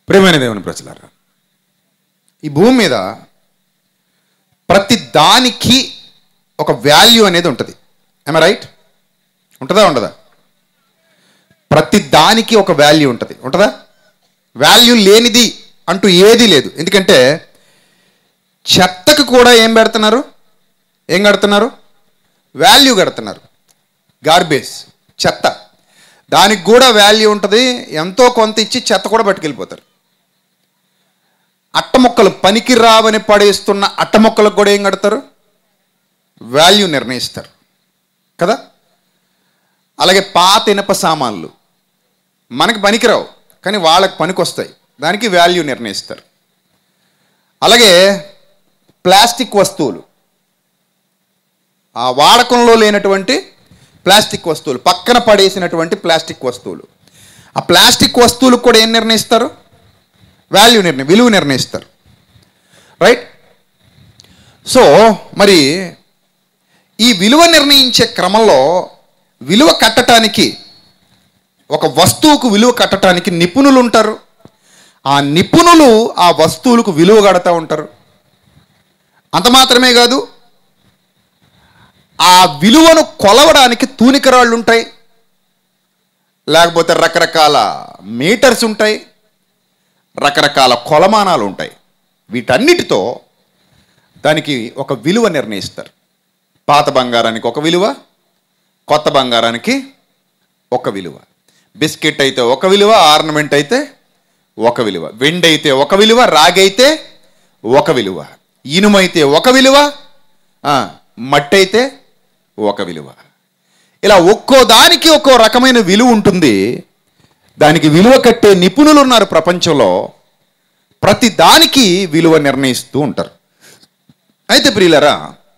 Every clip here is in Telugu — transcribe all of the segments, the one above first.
ప్రేమైన దేవుని ప్రజలారా ఈ భూమి మీద ప్రతి దానికి ఒక వాల్యూ అనేది ఉంటుంది ఏమ రైట్ ఉంటుందా ఉండదా ప్రతి దానికి ఒక వాల్యూ ఉంటుంది ఉంటుందా వాల్యూ లేనిది అంటూ ఏదీ లేదు ఎందుకంటే చెత్తకు కూడా ఏం పెడుతున్నారు ఏం కడుతున్నారు వాల్యూ కడుతున్నారు గార్బేజ్ చెత్త దానికి కూడా వాల్యూ ఉంటుంది ఎంతో కొంత ఇచ్చి చెత్త కూడా పట్టుకెళ్ళిపోతారు అట్ట మొక్కలు పనికి రావని పడేస్తున్న అట్ట మొక్కలకు కూడా ఏం కడతారు వాల్యూ నిర్ణయిస్తారు కదా అలాగే పాత ఇనప సామాన్లు మనకి పనికిరావు కానీ వాళ్ళకి పనికొస్తాయి దానికి వాల్యూ నిర్ణయిస్తారు అలాగే ప్లాస్టిక్ వస్తువులు ఆ వాడకంలో లేనటువంటి ప్లాస్టిక్ వస్తువులు పక్కన పడేసినటువంటి ప్లాస్టిక్ వస్తువులు ఆ ప్లాస్టిక్ వస్తువులకు కూడా ఏం నిర్ణయిస్తారు వాల్యూ నిర్ణయం విలువ నిర్ణయిస్తారు రైట్ సో మరి ఈ విలువ నిర్ణయించే క్రమంలో విలువ కట్టడానికి ఒక వస్తువుకు విలువ కట్టడానికి నిపుణులు ఉంటారు ఆ నిపుణులు ఆ వస్తువులకు విలువ కడతా ఉంటారు అంత మాత్రమే కాదు ఆ విలువను కొలవడానికి తూనికరాళ్ళు ఉంటాయి లేకపోతే రకరకాల మీటర్స్ ఉంటాయి రకరకాల కొలమానాలు ఉంటాయి వీటన్నిటితో దానికి ఒక విలువ నిర్ణయిస్తారు పాత బంగారానికి ఒక విలువ కొత్త బంగారానికి ఒక విలువ బిస్కెట్ అయితే ఒక విలువ ఆర్నమెంట్ అయితే ఒక విలువ వెండి అయితే ఒక విలువ రాగి అయితే ఒక విలువ ఇనుమైతే ఒక విలువ ఆ, మట్టి అయితే ఒక విలువ ఇలా ఒక్కో దానికి ఒక్కో రకమైన విలువ ఉంటుంది దానికి విలువ కట్టే నిపుణులు ఉన్నారు ప్రపంచంలో ప్రతి దానికి విలువ నిర్ణయిస్తూ ఉంటారు అయితే ప్రియులరా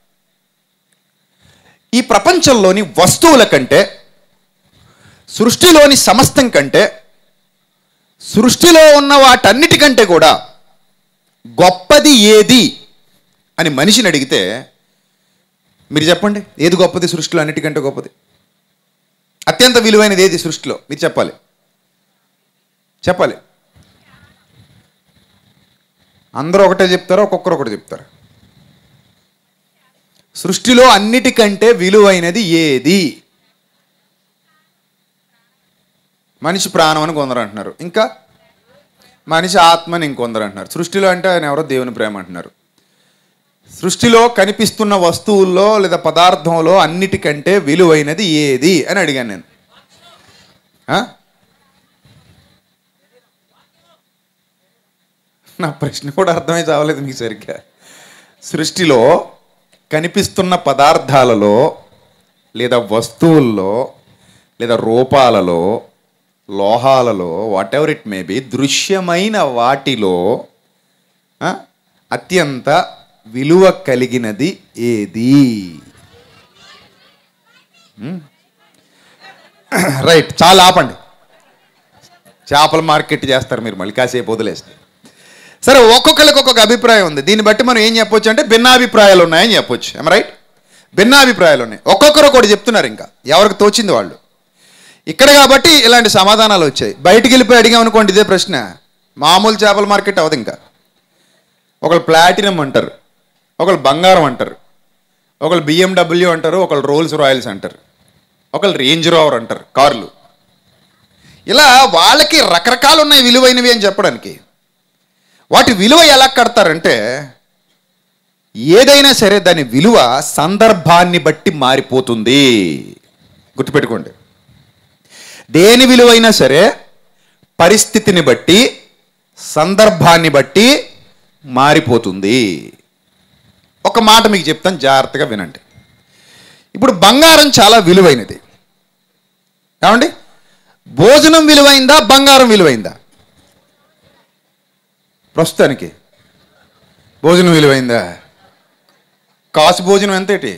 ఈ ప్రపంచంలోని వస్తువుల కంటే సృష్టిలోని సమస్తం కంటే సృష్టిలో ఉన్న వాటన్నిటికంటే కూడా గొప్పది ఏది అని మనిషిని అడిగితే మీరు చెప్పండి ఏది గొప్పది సృష్టిలో అన్నిటికంటే గొప్పది అత్యంత విలువైనది ఏది సృష్టిలో మీరు చెప్పాలి చెప్పాలి అందరూ ఒకటే చెప్తారా ఒక్కొక్కరు ఒకటి చెప్తారు సృష్టిలో అన్నిటికంటే విలువైనది ఏది మనిషి ప్రాణం అని కొందరు అంటున్నారు ఇంకా మనిషి ఆత్మని ఇంకొందరు అంటున్నారు సృష్టిలో అంటే ఆయన ఎవరో దేవుని ప్రేమ అంటున్నారు సృష్టిలో కనిపిస్తున్న వస్తువుల్లో లేదా పదార్థంలో అన్నిటికంటే విలువైనది ఏది అని అడిగాను నేను ఆ? నా ప్రశ్న కూడా అర్థమై చావలేదు మీకు సరిగ్గా సృష్టిలో కనిపిస్తున్న పదార్థాలలో లేదా వస్తువుల్లో లేదా రూపాలలో లోహాలలో what ever it may be దృశ్యమైన వాటిలో ఆ, అత్యంత విలువ కలిగినది ఏది రైట్ చాలా ఆపండి చేపల మార్కెట్ చేస్తారు మీరు మళ్ళీ కాసేపు వదిలేస్తే సరే ఒక్కొక్కరికి ఒక్కొక్క అభిప్రాయం ఉంది దీన్ని బట్టి మనం ఏం చెప్పొచ్చు అంటే భిన్నాభిప్రాయాలు ఉన్నాయని చెప్పొచ్చు ఏమ రైట్ భిన్నాభిప్రాయాలు ఉన్నాయి ఒక్కొక్కరు ఒకటి చెప్తున్నారు ఇంకా ఎవరికి తోచింది వాళ్ళు ఇక్కడ కాబట్టి ఇలాంటి సమాధానాలు వచ్చాయి బయటికి వెళ్ళిపోయి అడిగామనుకోండి ఇదే ప్రశ్న మామూలు చేపల మార్కెట్ అవ్వదు ఇంకా ఒకళ్ళు ప్లాటినం అంటారు ఒకళ్ళు బంగారం అంటారు ఒకళ్ళు బిఎండబ్ల్యూ అంటారు ఒకళ్ళు రోల్స్ రాయల్స్ అంటారు ఒకళ్ళు రేంజ్ రోవర్ అంటారు కార్లు ఇలా వాళ్ళకి రకరకాలు ఉన్నాయి విలువైనవి అని చెప్పడానికి వాటి విలువ ఎలా కడతారంటే ఏదైనా సరే దాని విలువ సందర్భాన్ని బట్టి మారిపోతుంది గుర్తుపెట్టుకోండి దేని విలువైనా సరే పరిస్థితిని బట్టి సందర్భాన్ని బట్టి మారిపోతుంది ఒక మాట మీకు చెప్తాను జాగ్రత్తగా వినండి ఇప్పుడు బంగారం చాలా విలువైనది ఏమండి భోజనం విలువైందా బంగారం విలువైందా ప్రస్తుతానికి భోజనం విలువైందా కాసు భోజనం ఎంతేటి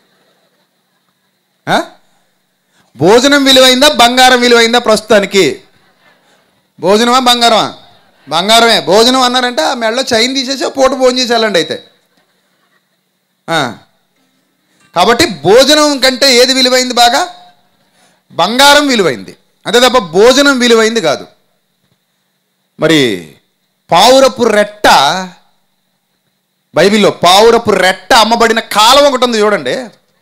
ఆ? భోజనం విలువైందా బంగారం విలువైందా ప్రస్తుతానికి భోజనమా బంగారమా బంగారమే భోజనం అన్నారంటే ఆ మెడలో చైన్ తీసేసి ఆ పూట భోజనం చేసి వెళ్ళండి అయితే ఆ. కాబట్టి భోజనం కంటే ఏది విలువైంది బాగా బంగారం విలువైంది అంతే తప్ప భోజనం విలువైంది కాదు మరి పావురపు రెట్ట బైబిల్లో పావురపు రెట్ట అమ్మబడిన కాలం ఒకటి ఉంది చూడండి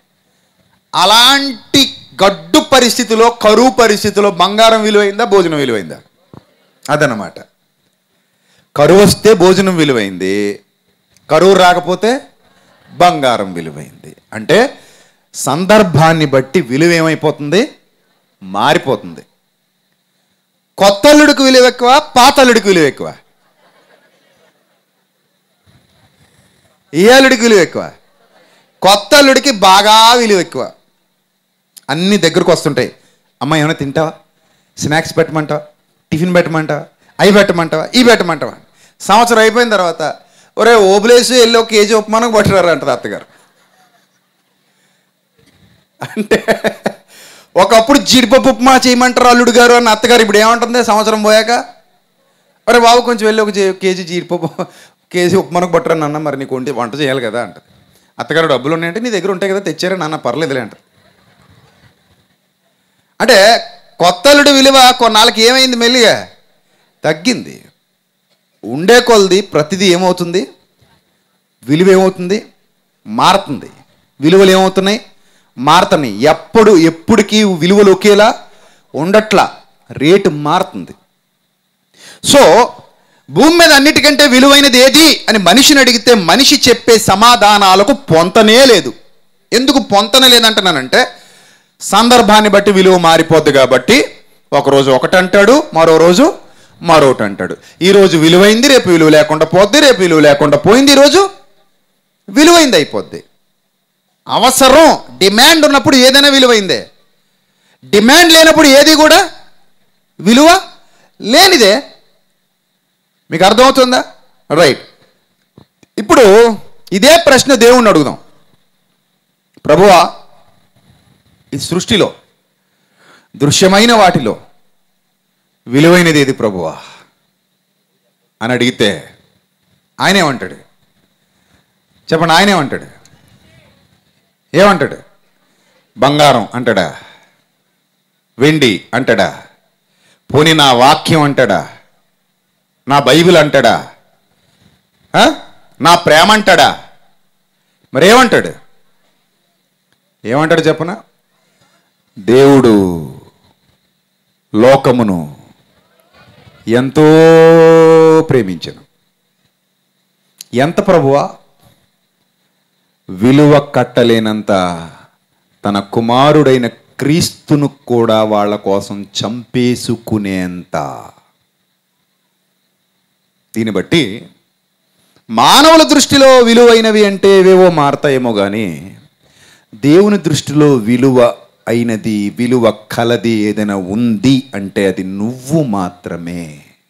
అలాంటి గడ్డు పరిస్థితిలో కరువు పరిస్థితిలో బంగారం విలువైందా భోజనం విలువైందా అదనమాట కరువు వస్తే భోజనం విలువైంది కరువు రాకపోతే బంగారం విలువైంది అంటే సందర్భాన్ని బట్టి విలువ ఏమైపోతుంది మారిపోతుంది కొత్త అల్లుడికి విలువ ఎక్కువ పాత అల్లుడికి విలువ ఎక్కువ ఏ అల్లుడికి విలువ ఎక్కువ కొత్త అల్లుడికి బాగా విలువ ఎక్కువ అన్ని దగ్గరకు వస్తుంటాయి అమ్మ ఏమైనా తింటావా స్నాక్స్ పెట్టమంటావా టిఫిన్ పెట్టమంటావా అవి పెట్టమంటావా ఇవి పెట్టమంటావా సంవత్సరం అయిపోయిన తర్వాత ఒరే ఓబులేసి వెళ్ళి ఒక కేజీ ఉప్మానం పట్టురారు అంటారు అత్తగారు అంటే ఒకప్పుడు జీడిపప్పు ఉప్మా చేయమంటారు అల్లుడు గారు అన్న అత్తగారు ఇప్పుడు ఏమంటుంది సంవత్సరం పోయాక అరే బాబు కొంచెం వెళ్ళి ఒక జే- కేజీ జీడిపప్పు కేజీ ఉప్మానకు పట్టరా నాన్న మరి నీకు వంట వంట చేయాలి కదా అంటది అత్తగారు డబ్బులు ఉన్నాయంటే నీ దగ్గర ఉంటాయి కదా తెచ్చారా నాన్న పర్లేదులే అంటారు అంటే కొత్త అల్లుడి విలువ కొన్నాళ్ళకి ఏమైంది మెల్లిగా తగ్గింది ఉండే కొలది ప్రతిదీ ఏమవుతుంది విలువ ఏమవుతుంది మారుతుంది విలువలు ఏమవుతున్నాయి మారుతున్నాయి ఎప్పుడు ఎప్పటికీ విలువలు ఒకేలా ఉండట్లా రేటు మారుతుంది సో భూమి మీద అన్నిటికంటే విలువైనది ఏది అని మనిషిని అడిగితే మనిషి చెప్పే సమాధానాలకు పొంతనే లేదు ఎందుకు పొంతన లేదంటున్నానంటే సందర్భాన్ని బట్టి విలువ మారిపోద్ది కాబట్టి ఒకరోజు ఒకటి అంటాడు మరో రోజు మరొకటి అంటాడు ఈరోజు విలువైంది రేపు విలువ లేకుండా పోద్ది రేపు విలువ లేకుండా పోయింది ఈరోజు విలువైంది అయిపోద్ది అవసరం డిమాండ్ ఉన్నప్పుడు ఏదైనా విలువైందే డిమాండ్ లేనప్పుడు ఏది కూడా విలువ లేనిదే మీకు అర్థమవుతుందా రైట్ ఇప్పుడు ఇదే ప్రశ్న దేవుణ్ణి అడుగుదాం ప్రభువా ఈ సృష్టిలో దృశ్యమైన వాటిలో విలువైనది ఏది ప్రభువా అని అడిగితే ఆయన ఏమంటాడు చెప్పండి ఆయన ఏమంటాడు ఏమంటాడు బంగారం అంటాడా వెండి అంటాడా పోనీ నా వాక్యం అంటాడా నా బైబిల్ అంటాడా ఆ? నా ప్రేమ అంటాడా మరి ఏమంటాడు ఏమంటాడు చెప్పనా దేవుడు లోకమును ఎంతో ప్రేమించను ఎంత ప్రభువా విలువ కట్టలేనంత తన కుమారుడైన క్రీస్తును కూడా వాళ్ళ కోసం చంపేసుకునేంత దీన్ని బట్టి మానవుల దృష్టిలో విలువైనవి అంటే ఏవేవో మారతాయేమో కానీ దేవుని దృష్టిలో విలువ అయినది విలువ కలది ఏదైనా ఉంది అంటే అది నువ్వు మాత్రమే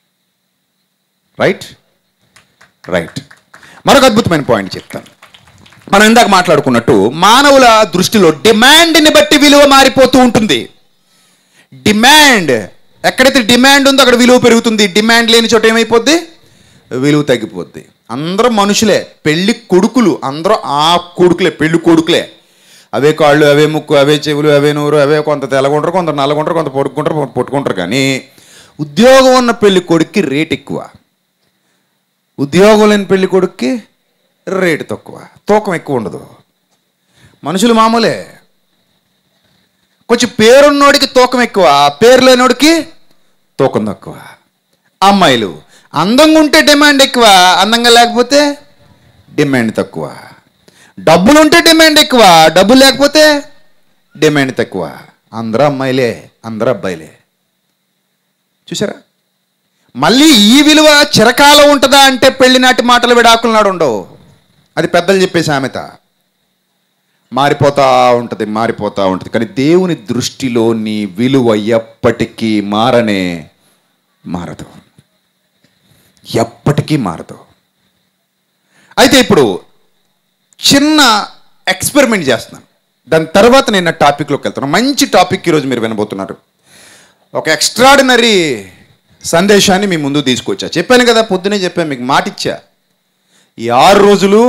రైట్ రైట్ మరొక అద్భుతమైన పాయింట్ చెప్తాను మనం ఇందాక మాట్లాడుకున్నట్టు మానవుల దృష్టిలో డిమాండ్ని బట్టి విలువ మారిపోతూ ఉంటుంది డిమాండ్ ఎక్కడైతే డిమాండ్ ఉందో అక్కడ విలువ పెరుగుతుంది డిమాండ్ లేని చోట ఏమైపోద్ది విలువ తగ్గిపోద్ది అందరూ మనుషులే పెళ్లి కొడుకులు అందరూ ఆ కొడుకులే పెళ్లి కొడుకులే అవే కాళ్ళు అవే ముక్కు అవే చెవులు అవే నోరు అవే కొంత తెల్లగుంటారు కొంత నల్లగుంటారు కొంత పొడుక్కుంటారు కొంత పొట్టుకుంటారు కానీ ఉద్యోగం ఉన్న పెళ్లి కొడుక్కి రేట్ ఎక్కువ ఉద్యోగం లేని పెళ్లి కొడుక్కి రేటు తక్కువ తూకం ఎక్కువ ఉండదు మనుషులు మామూలే కొంచెం పేరున్నోడికి తూకం ఎక్కువ పేరు లేనోడికి తూకం తక్కువ అమ్మాయిలు అందంగా ఉంటే డిమాండ్ ఎక్కువ అందంగా లేకపోతే డిమాండ్ తక్కువ డబ్బులు ఉంటే డిమాండ్ ఎక్కువ డబ్బులు లేకపోతే డిమాండ్ తక్కువ అందరూ అమ్మాయిలే అందరూ అబ్బాయిలే చూసారా మళ్ళీ ఈ విలువ చిరకాలం ఉంటుందా అంటే పెళ్లినాటి మాటలు విడాకుల నాడు ఉండవు అది పెద్దలు చెప్పే సామెత మారిపోతా ఉంటుంది మారిపోతా ఉంటుంది కానీ దేవుని దృష్టిలో నీ విలువ ఎప్పటికీ మారనే మారదు ఎప్పటికీ మారదు అయితే ఇప్పుడు చిన్న ఎక్స్పెరిమెంట్ చేస్తున్నాను దాని తర్వాత నేను నా టాపిక్లోకి వెళ్తాను మంచి టాపిక్ ఈరోజు మీరు వినబోతున్నారు ఒక ఎక్స్ట్రాడినరీ సందేశాన్ని మీ ముందు తీసుకొచ్చా చెప్పాను కదా పొద్దునే చెప్పాను మీకు మాట ఇచ్చా ఈ ఆరు రోజులు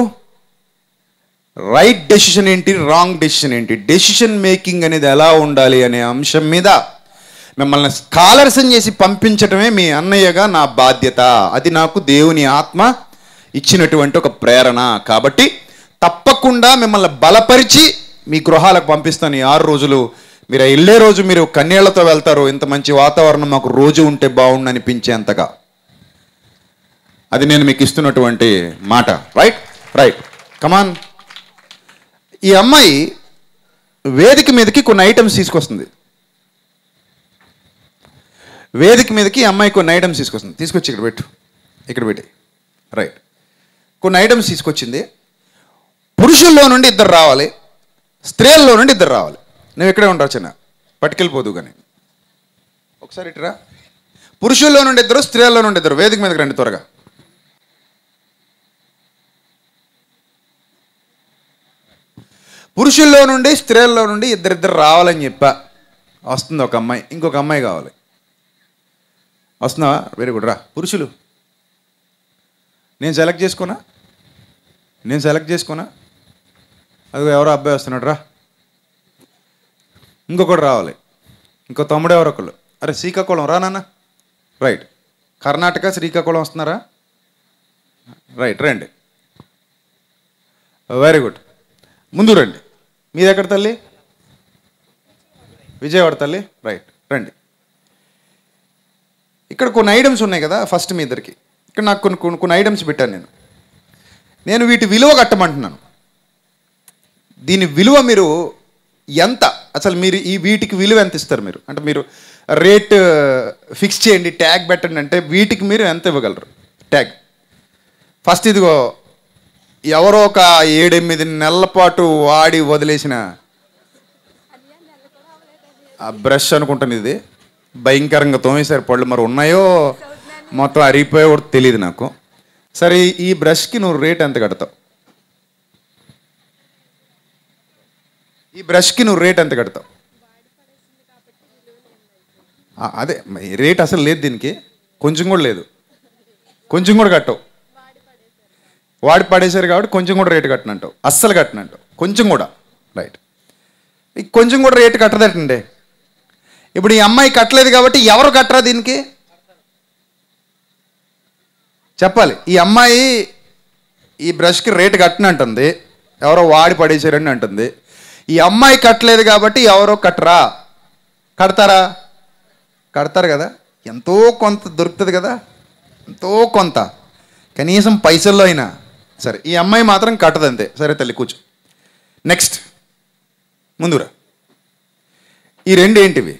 రైట్ డెసిషన్ ఏంటి రాంగ్ డెసిషన్ ఏంటి డెసిషన్ మేకింగ్ అనేది ఎలా ఉండాలి అనే అంశం మీద మిమ్మల్ని స్కాలర్సం చేసి పంపించటమే మీ అన్నయ్యగా నా బాధ్యత అది నాకు దేవుని ఆత్మ ఇచ్చినటువంటి ఒక ప్రేరణ కాబట్టి తప్పకుండా మిమ్మల్ని బలపరిచి మీ గృహాలకు పంపిస్తాను ఈ ఆరు రోజులు మీరు వెళ్ళే రోజు మీరు కన్నీళ్లతో వెళ్తారు ఇంత మంచి వాతావరణం మాకు రోజు ఉంటే బాగుండు అనిపించేంతగా అది నేను మీకు ఇస్తున్నటువంటి మాట రైట్ రైట్ కమాన్ ఈ అమ్మాయి వేదిక మీదకి కొన్ని ఐటమ్స్ తీసుకొస్తుంది వేదిక మీదకి ఈ అమ్మాయి కొన్ని ఐటమ్స్ తీసుకొస్తుంది తీసుకొచ్చి ఇక్కడ పెట్టు ఇక్కడ పెట్టి రైట్ కొన్ని ఐటమ్స్ తీసుకొచ్చింది పురుషుల్లో నుండి ఇద్దరు రావాలి స్త్రీల్లో నుండి ఇద్దరు రావాలి నువ్వు ఇక్కడే ఉంటావు చిన్న పట్టుకెళ్ళిపోదు కానీ ఒకసారి ఇటురా పురుషుల్లో నుండి ఇద్దరు స్త్రీల్లో నుండి ఇద్దరు వేదిక మీదకి రండి త్వరగా పురుషుల్లో నుండి స్త్రీల్లో నుండి ఇద్దరిద్దరు రావాలని చెప్పా వస్తుంది ఒక అమ్మాయి ఇంకొక అమ్మాయి కావాలి వస్తున్నావా వెరీ గుడ్ రా పురుషులు నేను సెలెక్ట్ చేసుకున్నా నేను సెలెక్ట్ చేసుకున్నా అదిగో ఎవరో అబ్బాయి వస్తున్నాడు రా ఇంకొకటి రావాలి ఇంకో తమ్ముడు ఎవరో ఒకళ్ళు అరే శ్రీకాకుళం రా నాన్న రైట్ కర్ణాటక శ్రీకాకుళం వస్తున్నారా రైట్ రండి వెరీ గుడ్ ముందు రండి మీది ఎక్కడ తల్లి విజయవాడ తల్లి రైట్ రండి ఇక్కడ కొన్ని ఐటమ్స్ ఉన్నాయి కదా ఫస్ట్ మీ ఇద్దరికి ఇక్కడ నాకు కొన్ని కొన్ని కొన్ని ఐటమ్స్ పెట్టాను నేను నేను వీటి విలువ కట్టమంటున్నాను దీని విలువ మీరు ఎంత అసలు మీరు ఈ వీటికి విలువ ఎంత ఇస్తారు మీరు అంటే మీరు రేట్ ఫిక్స్ చేయండి ట్యాగ్ పెట్టండి అంటే వీటికి మీరు ఎంత ఇవ్వగలరు ట్యాగ్ ఫస్ట్ ఇదిగో ఎవరో ఒక ఏడెనిమిది నెలల పాటు వాడి వదిలేసిన ఆ బ్రష్ అనుకుంటాను ఇది భయంకరంగా తోమేశారు పళ్ళు మరి ఉన్నాయో మొత్తం అరిగిపోయో కూడా తెలియదు నాకు సరే ఈ బ్రష్కి నువ్వు రేట్ ఎంత కడతావు ఈ బ్రష్కి నువ్వు రేట్ ఎంత కడతావు ఆ, అదే మరి రేట్ అసలు లేదు దీనికి కొంచెం కూడా లేదు కొంచెం కూడా కట్టవు వాడి పడేశారు కాబట్టి కొంచెం కూడా రేటు కట్టనంటావు అస్సలు కట్టనంటావు కొంచెం కూడా రైట్ ఈ కొంచెం కూడా రేటు కట్టదటండి ఇప్పుడు ఈ అమ్మాయి కట్టలేదు కాబట్టి ఎవరు కట్టరా దీనికి చెప్పాలి ఈ అమ్మాయి ఈ బ్రష్కి రేటు కట్టనంటుంది ఎవరో వాడి పడేశారని అంటుంది ఈ అమ్మాయి కట్టలేదు కాబట్టి ఎవరో కట్టరా కడతారా కడతారు కదా ఎంతో కొంత దొరుకుతుంది కదా ఎంతో కొంత కనీసం పైసల్లో అయినా సరే ఈ అమ్మాయి మాత్రం కట్టదంతే సరే తల్లి కూర్చో నెక్స్ట్ ముందురా ఈ రెండు ఏంటివి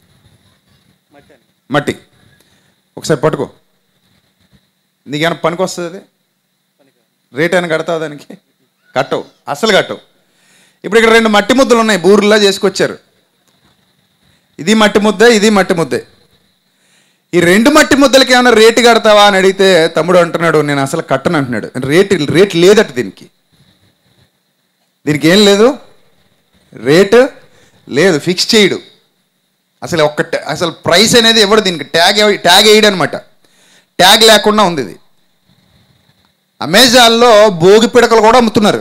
మట్టి ఒకసారి పట్టుకో నీకేమైనా పనికి వస్తుంది అది రేట్ అయినా కడతావు దానికి కట్టవు అస్సలు కట్టవు ఇప్పుడు ఇక్కడ రెండు మట్టి ముద్దలు ఉన్నాయి బూరులా చేసుకొచ్చారు ఇది మట్టి ముద్దే ఇది మట్టి ముద్దే ఈ రెండు మట్టి ముద్దలకి ఏమైనా రేటు కడతావా అని అడిగితే తమ్ముడు అంటున్నాడు నేను అసలు కట్టను అంటున్నాడు రేటు రేట్ లేదట దీనికి దీనికి ఏం లేదు రేటు లేదు ఫిక్స్ చేయడు అసలు ఒక్క ట్యా- అసలు ప్రైస్ అనేది ఎవడు దీనికి ట్యాగ్ ఎవ- ట్యాగ్ వేయడు అనమాట ట్యాగ్ లేకుండా ఉంది ఇది అమెజాన్లో భోగి పిడకలు కూడా అమ్ముతున్నారు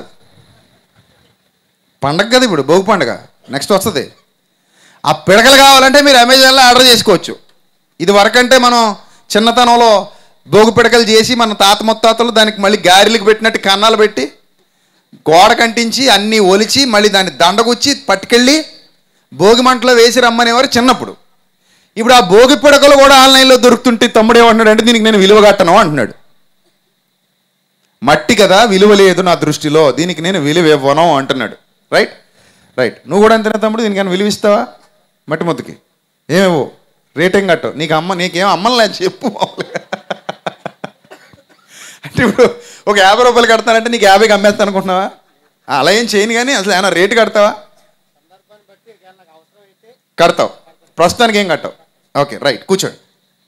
పండగ కదా ఇప్పుడు భోగి పండగ నెక్స్ట్ వస్తుంది ఆ పిడకలు కావాలంటే మీరు అమెజాన్లో ఆర్డర్ చేసుకోవచ్చు ఇది వరకంటే మనం చిన్నతనంలో భోగి పిడకలు చేసి మన తాత ముత్తాతలు దానికి మళ్ళీ గారెలకు పెట్టినట్టు కన్నాలు పెట్టి గోడ కంటించి అన్నీ ఒలిచి మళ్ళీ దాన్ని దండగుచ్చి పట్టుకెళ్ళి భోగి మంటలో వేసి రమ్మనేవారు చిన్నప్పుడు ఇప్పుడు ఆ భోగి పిడకలు కూడా ఆన్లైన్లో దొరుకుతుంటే తమ్ముడు ఏమంటున్నాడు అంటే దీనికి నేను విలువ కట్టను అంటున్నాడు మట్టి కదా విలువ లేదు నా దృష్టిలో దీనికి నేను విలువ ఇవ్వను అంటున్నాడు రైట్ రైట్ నువ్వు కూడా అంతేనా తమ్ముడు దీనికి ఏమైనా విలువ ఇస్తావా మట్టి ముద్దకి ఏమేవో రేట్ ఏం కట్టవు నీకు అమ్మ నీకేం అమ్మని లేదు చెప్పు మామూలుగా. అంటే ఇప్పుడు ఒక యాభై రూపాయలు కడతానంటే నీకు యాభైకి అమ్మేస్తాను అనుకుంటున్నావా ఆ, అలా ఏం చేయను కానీ అసలు ఏమైనా రేటు కడతావా కడతావు ప్రస్తుతానికి ఏం కట్టవు ఓకే రైట్ కూర్చోండి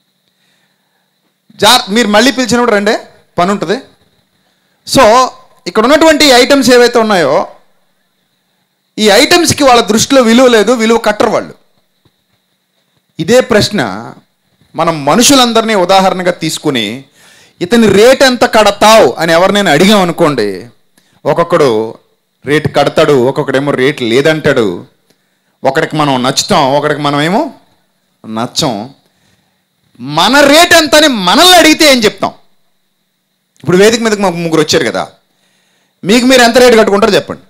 జా మీరు మళ్ళీ పిలిచినప్పుడు రండే పని ఉంటుంది సో ఇక్కడ ఉన్నటువంటి ఐటమ్స్ ఏవైతే ఉన్నాయో ఈ ఐటమ్స్కి వాళ్ళ దృష్టిలో విలువ లేదు విలువ కట్టరు వాళ్ళు ఇదే ప్రశ్న మనం మనుషులందరినీ ఉదాహరణగా తీసుకుని ఇతని రేట్ ఎంత కడతావు అని ఎవరినైనా అడిగాం అనుకోండి ఒక్కొక్కడు రేట్ కడతాడు ఒక్కొక్కడేమో రేట్ లేదంటాడు ఒకడికి మనం నచ్చుతాం ఒకడికి మనం ఏమో నచ్చం మన రేట్ ఎంత అని మనల్ని అడిగితే ఏం చెప్తాం ఇప్పుడు వేదిక మీదకి మాకు ముగ్గురు వచ్చారు కదా మీకు మీరు ఎంత రేటు కట్టుకుంటారో చెప్పండి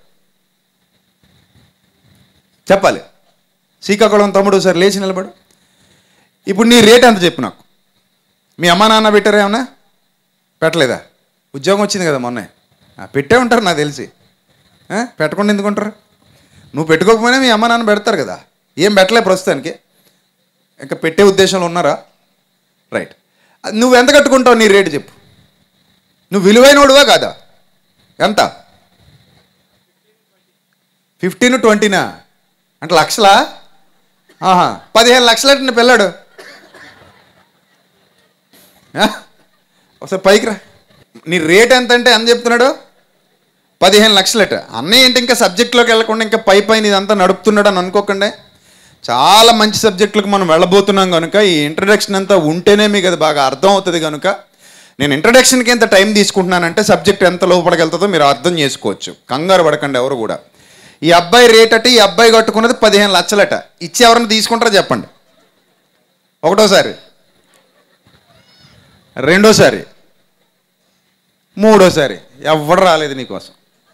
చెప్పాలి శ్రీకాకుళం తమ్ముడు సార్ లేచి నిలబడు ఇప్పుడు నీ రేట్ ఎంత చెప్పు నాకు మీ అమ్మా నాన్న పెట్టారా ఏమన్నా పెట్టలేదా ఉద్యోగం వచ్చింది కదా మొన్నే ఆ, పెట్టే ఉంటారు నాకు తెలిసి ఆ, పెట్టకుండా ఎందుకుంటారు నువ్వు పెట్టుకోకపోయినా మీ అమ్మ నాన్న పెడతారు కదా ఏం పెట్టలే ప్రస్తుతానికి ఇంకా పెట్టే ఉద్దేశంలో ఉన్నారా రైట్ నువ్వు ఎంత కట్టుకుంటావు నీ రేటు చెప్పు నువ్వు విలువైనోడువా కాదా ఎంత ఫిఫ్టీన్ ట్వంటీనా అంటే లక్షలా ఆహా పదిహేను లక్షలంటే పిల్లాడు ఆ? ఒకసారి పైకి రా నీ రేట్ ఎంత అంటే ఎంత చెప్తున్నాడు పదిహేను లక్షలట అన్నయ్య ఏంటి ఇంకా సబ్జెక్ట్లోకి వెళ్ళకుండా ఇంకా పై పైన ఇదంతా నడుపుతున్నాడు అని అనుకోకండి చాలా మంచి సబ్జెక్టులకు మనం వెళ్ళబోతున్నాం కనుక ఈ ఇంట్రడక్షన్ అంతా ఉంటేనే మీకు అది బాగా అర్థం అవుతుంది కనుక నేను ఇంట్రడక్షన్కి ఎంత టైం తీసుకుంటున్నానంటే సబ్జెక్ట్ ఎంత లోపలికెళ్తుందో మీరు అర్థం చేసుకోవచ్చు కంగారు పడకండి ఎవరు కూడా ఈ అబ్బాయి రేట్ అట ఈ అబ్బాయి కట్టుకున్నది పదిహేను లక్షలట ఇచ్చి ఎవరైనా తీసుకుంటారో చెప్పండి ఒకటోసారి రెండోసారి మూడోసారి ఎవడు రాలేదు నీకోసం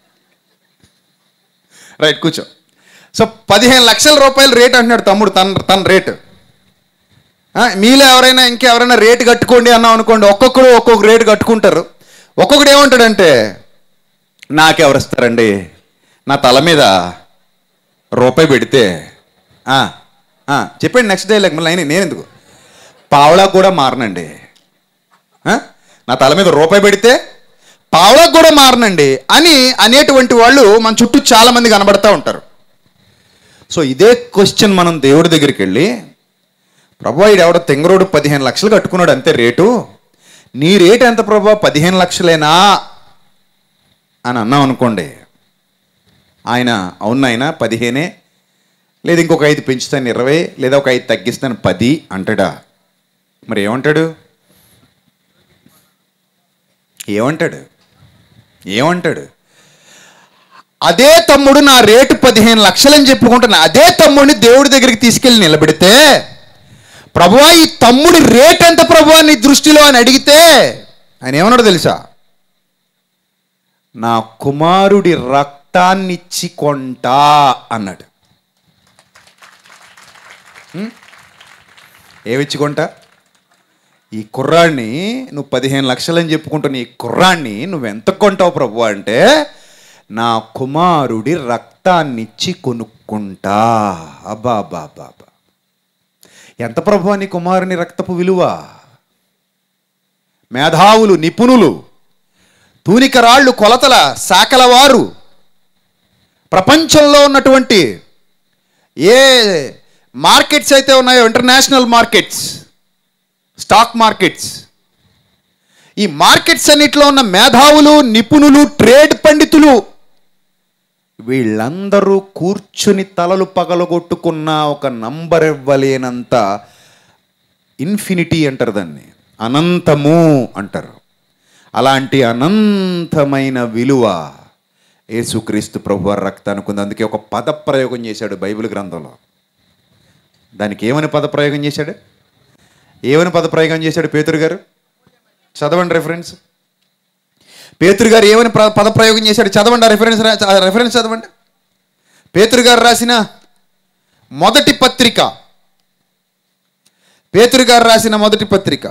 రైట్ కూర్చో సో పదిహేను లక్షల రూపాయలు రేట్ అంటున్నాడు తమ్ముడు తన తన రేటు ఆ, మీలో ఎవరైనా ఇంకెవరైనా రేటు కట్టుకోండి అన్నాం అనుకోండి ఒక్కొక్కరు ఒక్కొక్క రేటు కట్టుకుంటారు ఒక్కొక్కడు ఏమంటాడంటే నాకెవరు ఇస్తారండి నా తల మీద రూపాయి పెడితే ఆ, ఆ, చెప్పండి నెక్స్ట్ డే లేక మళ్ళీ అయినా నేను ఎందుకు పావలా కూడా మారనండి ఆ? నా తల మీద రూపాయి పెడితే పావలకు కూడా మారనండి అని అనేటువంటి వాళ్ళు మన చుట్టూ చాలా మంది కనబడతా ఉంటారు సో ఇదే క్వశ్చన్ మనం దేవుడి దగ్గరికి వెళ్ళి ప్రభా ఈడు ఎవడో తెంగరోడు పదిహేను లక్షలు కట్టుకున్నాడు అంతే రేటు నీ రేటు ఎంత ప్రభా పదిహేను లక్షలేనా అని అన్నాం అనుకోండి ఆయన అవునాయన పదిహేనే లేదా ఇంకొక ఐదు పెంచుతాను ఇరవై లేదా ఒక ఐదు తగ్గిస్తాను పది అంటాడా మరి ఏమంటాడు ఏమంటాడు ఏమంటాడు అదే తమ్ముడు నా రేటు పదిహేను లక్షలని చెప్పుకుంటున్నా అదే తమ్ముడిని దేవుడి దగ్గరికి తీసుకెళ్ళి నిలబెడితే ప్రభువా ఈ తమ్ముడి రేట్ ఎంత ప్రభువా నీ దృష్టిలో అని అడిగితే ఆయన ఏమన్నాడు తెలుసా నా కుమారుడి రక్తాన్నిచ్చి కొంటా అన్నాడు హ్మ్? ఏమిచ్చి కొంటా ఈ కుర్రాడిని నువ్వు పదిహేను లక్షలని చెప్పుకుంటున్న ఈ కుర్రాడిని నువ్వు ఎంత కొంటావు ప్రభు అంటే నా కుమారుడి రక్తాన్నిచ్చి కొనుక్కుంటా అబ్బా అబ్బా అబ్బా అబ్బా ఎంత ప్రభు నీ కుమారుని రక్తపు విలువ మేధావులు నిపుణులు తూనికరాళ్ళు కొలతల శాఖల వారు ప్రపంచంలో ఉన్నటువంటి ఏ మార్కెట్స్ అయితే ఉన్నాయో ఇంటర్నేషనల్ మార్కెట్స్ స్టాక్ మార్కెట్స్ ఈ మార్కెట్స్ అన్నిట్లో ఉన్న మేధావులు నిపుణులు ట్రేడ్ పండితులు వీళ్ళందరూ కూర్చుని తలలు పగలగొట్టుకున్న ఒక నంబర్ ఇవ్వలేనంత ఇన్ఫినిటీ అంటారు దాన్ని అనంతము అంటారు అలాంటి అనంతమైన విలువ యేసుక్రీస్తు ప్రభు వారి రక్తానికి ఉంది అందుకే ఒక పద ప్రయోగం చేశాడు బైబిల్ గ్రంథంలో దానికి ఏమని పద ప్రయోగం చేశాడు ఏమని పదప్రయోగం చేశాడు పేతురు గారు చదవండి రెఫరెన్స్ పేతురు గారు ఏమని ప్ర- పదప్రయోగం చేశాడు చదవండి ఆ రెఫరెన్స్ రా- ఆ రెఫరెన్స్ చదవండి పేతురు గారు రాసిన మొదటి పత్రిక పేతురు గారు రాసిన మొదటి పత్రిక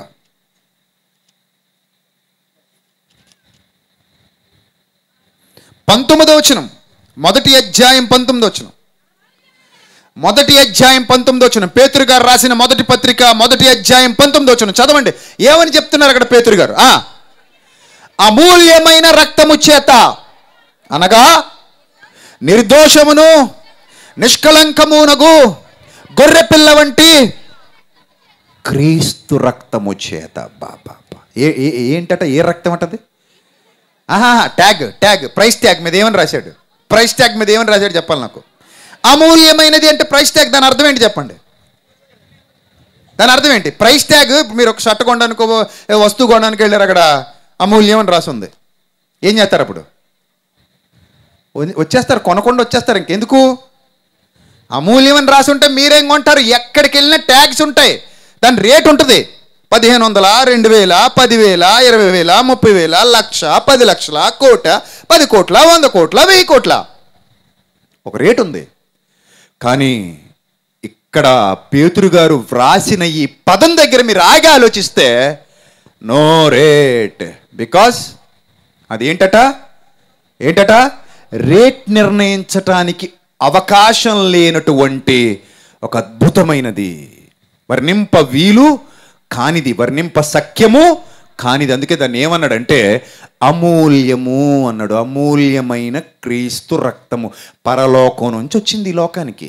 పంతొమ్మిదో వచనం మొదటి అధ్యాయం పంతొమ్మిదో వచనం మొదటి అధ్యాయం పంతొమ్మిది వచ్చిన పేతురు గారు రాసిన మొదటి పత్రిక మొదటి అధ్యాయం పంతొమ్మిది వచ్చిన చదవండి ఏమని చెప్తున్నారు అక్కడ పేతురు గారు ఆ అమూల్యమైన రక్తము చేత అనగా నిర్దోషమును నిష్కలంకమునగు గొర్రె పిల్ల వంటి క్రీస్తు రక్తము చేత బాబా ఏ ఏ- ఏంటట ఏ రక్తం అంటది ఆహా ట్యాగ్ ట్యాగ్ ప్రైస్ ట్యాగ్ మీద ఏమని రాశాడు ప్రైస్ ట్యాగ్ మీద ఏమని రాశాడు చెప్పాలి నాకు అమూల్యమైనది అంటే ప్రైస్ ట్యాగ్ దాని అర్థం ఏంటి చెప్పండి దాని అర్థం ఏంటి ప్రైస్ ట్యాగ్ మీరు ఒక షర్ట్ కొనడానికి ఓ ఏ వస్తువు కొనడానికి వెళ్ళారు అక్కడ అమూల్యం అని రాసి ఉంది ఏం చేస్తారు అప్పుడు వ- వచ్చేస్తారు కొనకుండా వచ్చేస్తారు ఇంకెందుకు అమూల్యం అని రాసి ఉంటే మీరేం కొంటారు ఎక్కడికి వెళ్ళినా ట్యాక్స్ ఉంటాయి దాని రేట్ ఉంటుంది పదిహేను వందల రెండు వేల పదివేల ఇరవై వేల ముప్పై వేల లక్ష పది లక్షల కోట పది కోట్ల వంద కోట్ల వెయ్యి కోట్ల ఒక రేట్ ఉంది కానీ ఇక్కడ పేతురు గారు వ్రాసిన ఈ పదం దగ్గర మీరు ఆగి ఆలోచిస్తే నో రేట్ బికాస్ అదేంటట ఏంటట రేట్ నిర్ణయించటానికి అవకాశం లేనటువంటి ఒక అద్భుతమైనది వర్ణింప వీలు కానిది వర్ణింప సఖ్యము కానిది అందుకే దాన్ని ఏమన్నాడంటే అమూల్యము అన్నాడు అమూల్యమైన క్రీస్తు రక్తము పరలోకం నుంచి వచ్చింది ఈ లోకానికి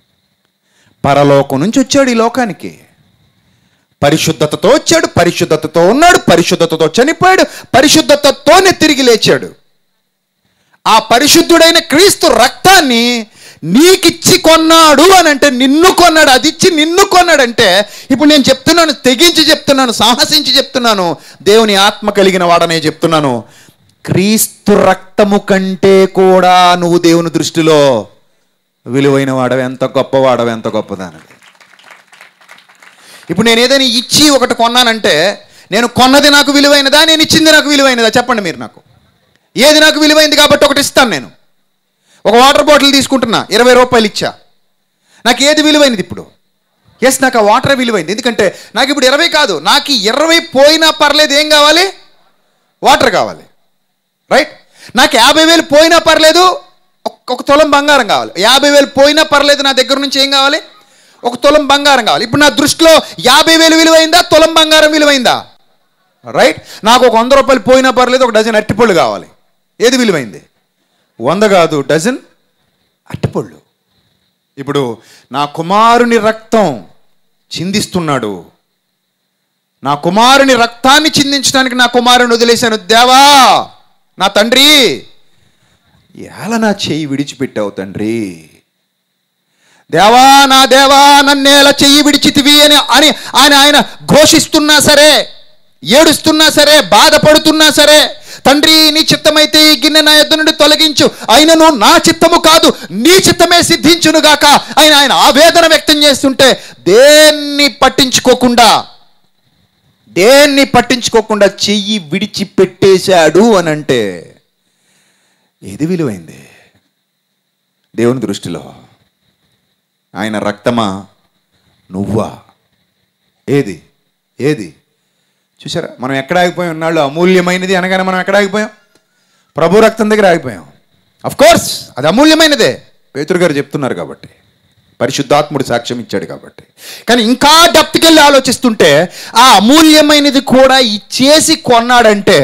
పరలోకం నుంచి వచ్చాడు ఈ లోకానికి పరిశుద్ధతతో వచ్చాడు పరిశుద్ధతతో ఉన్నాడు పరిశుద్ధతతో చనిపోయాడు పరిశుద్ధతతోనే తిరిగి లేచాడు ఆ పరిశుద్ధుడైన క్రీస్తు రక్తాన్ని నీకిచ్చి కొన్నాడు అని అంటే నిన్ను కొన్నాడు అది ఇచ్చి నిన్ను కొన్నాడంటే ఇప్పుడు నేను చెప్తున్నాను తెగించి చెప్తున్నాను సాహసించి చెప్తున్నాను దేవుని ఆత్మ కలిగిన వాడనే చెప్తున్నాను క్రీస్తు రక్తము కంటే కూడా నువ్వు దేవుని దృష్టిలో విలువైన వాడవు ఎంత గొప్పవాడవు ఎంత గొప్పదానది ఇప్పుడు నేను ఏదైనా ఇచ్చి ఒకటి కొన్నానంటే నేను కొన్నది నాకు విలువైనదా నేను ఇచ్చింది నాకు విలువైనదా చెప్పండి మీరు నాకు ఏది నాకు విలువైంది కాబట్టి ఒకటి ఇస్తాను నేను ఒక వాటర్ బాటిల్ తీసుకుంటున్నా ఇరవై రూపాయలు ఇచ్చా నాకు ఏది విలువైనది ఇప్పుడు ఎస్ నాకు ఆ వాటర్ విలువైంది ఎందుకంటే నాకు ఇప్పుడు ఇరవై కాదు నాకు ఈ ఇరవై పోయినా పర్లేదు ఏం కావాలి వాటర్ కావాలి రైట్ నాకు యాభై వేలు పోయినా పర్లేదు ఒక- ఒక తులం బంగారం కావాలి యాభై వేలు పోయినా పర్లేదు నా దగ్గర నుంచి ఏం కావాలి ఒక తులం బంగారం కావాలి ఇప్పుడు నా దృష్టిలో యాభై వేలు విలువైందా తులం బంగారం విలువైందా రైట్ నాకు ఒక వంద రూపాయలు పోయినా పర్లేదు ఒక డజన్ అట్టిపళ్ళు కావాలి ఏది విలువైంది వంద కాదు డజన్ అట్టిపళ్ళు ఇప్పుడు నా కుమారుని రక్తం చిందిస్తున్నాడు నా కుమారుని రక్తాన్ని చిందించడానికి నా కుమారుని వదిలేశాను దేవా నా తండ్రి ఎలా నా చేయి విడిచిపెట్టావు తండ్రి దేవా నా దేవా నన్నేలా చెయ్యి విడిచితివి అని అని ఆయన ఆయన ఘోషిస్తున్నా సరే ఏడుస్తున్నా సరే బాధపడుతున్నా సరే తండ్రి నీ చిత్తమైతే ఈ గిన్నె నా యొద్ద నుండి తొలగించు అయినను నా చిత్తము కాదు నీ చిత్తమే సిద్ధించును గాక ఆయన ఆయన ఆవేదన వ్యక్తం చేస్తుంటే దేన్ని పట్టించుకోకుండా దేన్ని పట్టించుకోకుండా చెయ్యి విడిచిపెట్టేశాడు అని అంటే ఏది విలువైంది దేవుని దృష్టిలో ఆయన రక్తమా నువ్వా ఏది ఏది చూసారా మనం ఎక్కడ ఆగిపోయాం ఉన్నాళ్ళు అమూల్యమైనది అనగానే మనం ఎక్కడ ఆగిపోయాం ప్రభు రక్తం దగ్గర ఆగిపోయాం అఫ్ కోర్స్ అది అమూల్యమైనదే పేతురు గారు చెప్తున్నారు కాబట్టి పరిశుద్ధాత్ముడు సాక్ష్యం ఇచ్చాడు కాబట్టి కానీ ఇంకా డెప్త్కి వెళ్ళి ఆలోచిస్తుంటే ఆ అమూల్యమైనది కూడా ఇచ్చేసి కొన్నాడంటే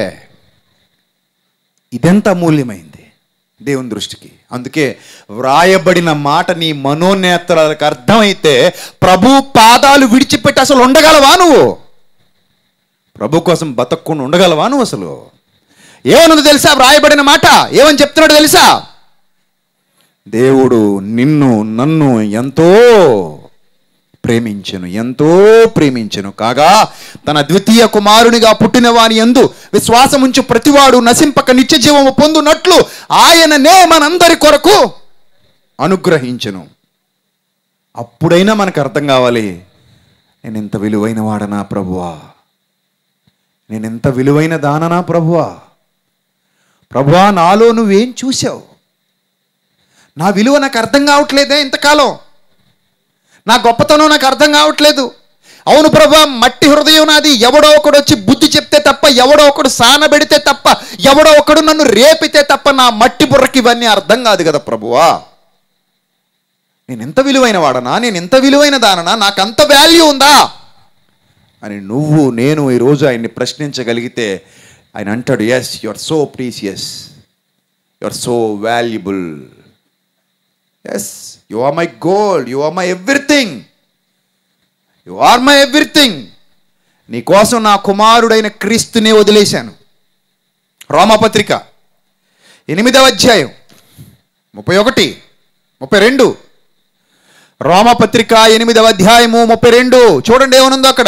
ఇదెంత అమూల్యమైంది దేవుని దృష్టికి అందుకే వ్రాయబడిన మాట నీ మనోనేత్రాలకు అర్థమైతే ప్రభు పాదాలు విడిచిపెట్టి అసలు ఉండగలవా నువ్వు ప్రభు కోసం బతకకుండా ఉండగలవా నువ్వు అసలు ఏమన్నది తెలుసా వ్రాయబడిన మాట ఏమని చెప్తున్నాడు తెలుసా దేవుడు నిన్ను నన్ను ఎంతో ప్రేమించెను ఎంతో ప్రేమించెను కాగా తన ద్వితీయ కుమారునిగా పుట్టిన వాని ఎందు విశ్వాసముంచు ప్రతివాడు నశింపక నిత్య జీవము పొందునట్లు ఆయననే మనందరి కొరకు అనుగ్రహించెను అప్పుడైనా మనకు అర్థం కావాలి నేను ఎంత విలువైన వాడనా ప్రభువా నేను ఎంత విలువైన దాననా ప్రభువా ప్రభువా నాలో నువ్వేం చూసావు నా విలువ నాకు అర్థం కావట్లేదే ఇంతకాలం నా గొప్పతనం నాకు అర్థం కావట్లేదు అవును ప్రభా మట్టి హృదయం నాది ఎవడో ఒకడు వచ్చి బుద్ధి చెప్తే తప్ప ఎవడో ఒకడు సానబెడితే తప్ప ఎవడో ఒకడు నన్ను రేపితే తప్ప నా మట్టి బుర్రకి ఇవన్నీ అర్థం కాదు కదా ప్రభువా నేను ఎంత విలువైన వాడనా నేను ఎంత విలువైన దాననా నాకు అంత వాల్యూ ఉందా అని నువ్వు నేను ఈరోజు ఆయన్ని ప్రశ్నించగలిగితే ఆయన అంటాడు yes you are so precious you are so valuable yes you are my gold you are my everything you are my everything నీ కోసం నా కుమారుడైన క్రీస్తునే వదిలేశాను రోమపత్రిక ఎనిమిదవ అధ్యాయం ముప్పై ఒకటి ముప్పై రెండు రోమపత్రిక ఎనిమిదవ అధ్యాయము ముప్పై రెండు చూడండి ఏమనుందో అక్కడ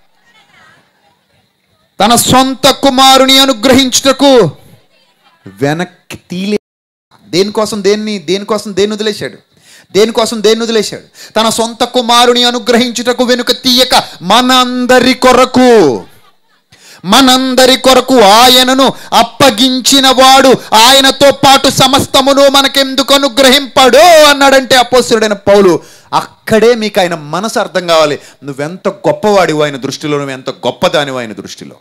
తన సొంత కుమారుని అనుగ్రహించుటకు వెనక్కి తీలే దేనికోసం దేన్ని దేనికోసం దేన్ని వదిలేశాడు దేనికోసం దేన్ని వదిలేశాడు తన సొంత కుమారుని అనుగ్రహించుటకు వెనుక తీయక మనందరి కొరకు మనందరి కొరకు ఆయనను అప్పగించిన వాడు ఆయనతో పాటు సమస్తమును మనకెందుకు అనుగ్రహింపడు అన్నాడంటే అపోస్తుడైన పౌలు అక్కడే మీకు ఆయన మనసు అర్థం కావాలి నువ్వెంత గొప్పవాడివు ఆయన దృష్టిలో నువ్వెంత గొప్పదానివు ఆయన దృష్టిలో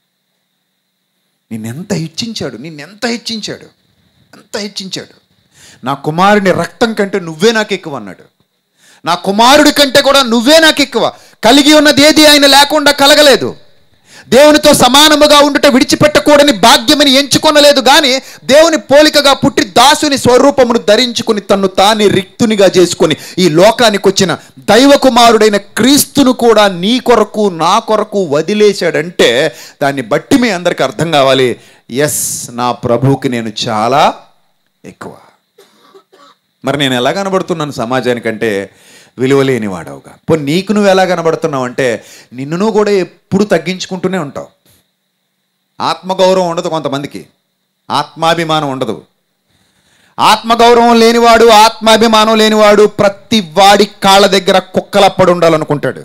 నిన్నెంత హెచ్చించాడు నిన్నెంత హెచ్చించాడు ఎంత హెచ్చించాడు నా కుమారుని రక్తం కంటే నువ్వే నాకు ఎక్కువ అన్నాడు నా కుమారుడి కంటే కూడా నువ్వే నాకు ఎక్కువ కలిగి ఉన్నది ఏది ఆయన లేకుండా కలగలేదు దేవునితో సమానముగా ఉండుట విడిచిపెట్టకూడని భాగ్యమని ఎంచుకొనలేదు కానీ దేవుని పోలికగా పుట్టి దాసుని స్వరూపమును ధరించుకుని తన్ను తాని రిక్తునిగా చేసుకొని ఈ లోకానికి వచ్చిన దైవ కుమారుడైన క్రీస్తును కూడా నీ కొరకు నా కొరకు వదిలేశాడంటే దాన్ని బట్టి మీ అందరికీ అర్థం కావాలి ఎస్ నా ప్రభువుకి నేను చాలా ఎక్కువ మరి నేను ఎలా కనబడుతున్నాను సమాజానికంటే విలువలేని వాడవుగా పో నీకు నువ్వు ఎలా కనబడుతున్నావు అంటే నిన్ను నువ్వు కూడా ఎప్పుడు తగ్గించుకుంటూనే ఉంటావు ఆత్మగౌరవం ఉండదు కొంతమందికి ఆత్మాభిమానం ఉండదు ఆత్మగౌరవం లేనివాడు ఆత్మాభిమానం లేనివాడు ప్రతి వాడి కాళ్ళ దగ్గర కుక్కలప్పడు ఉండాలనుకుంటాడు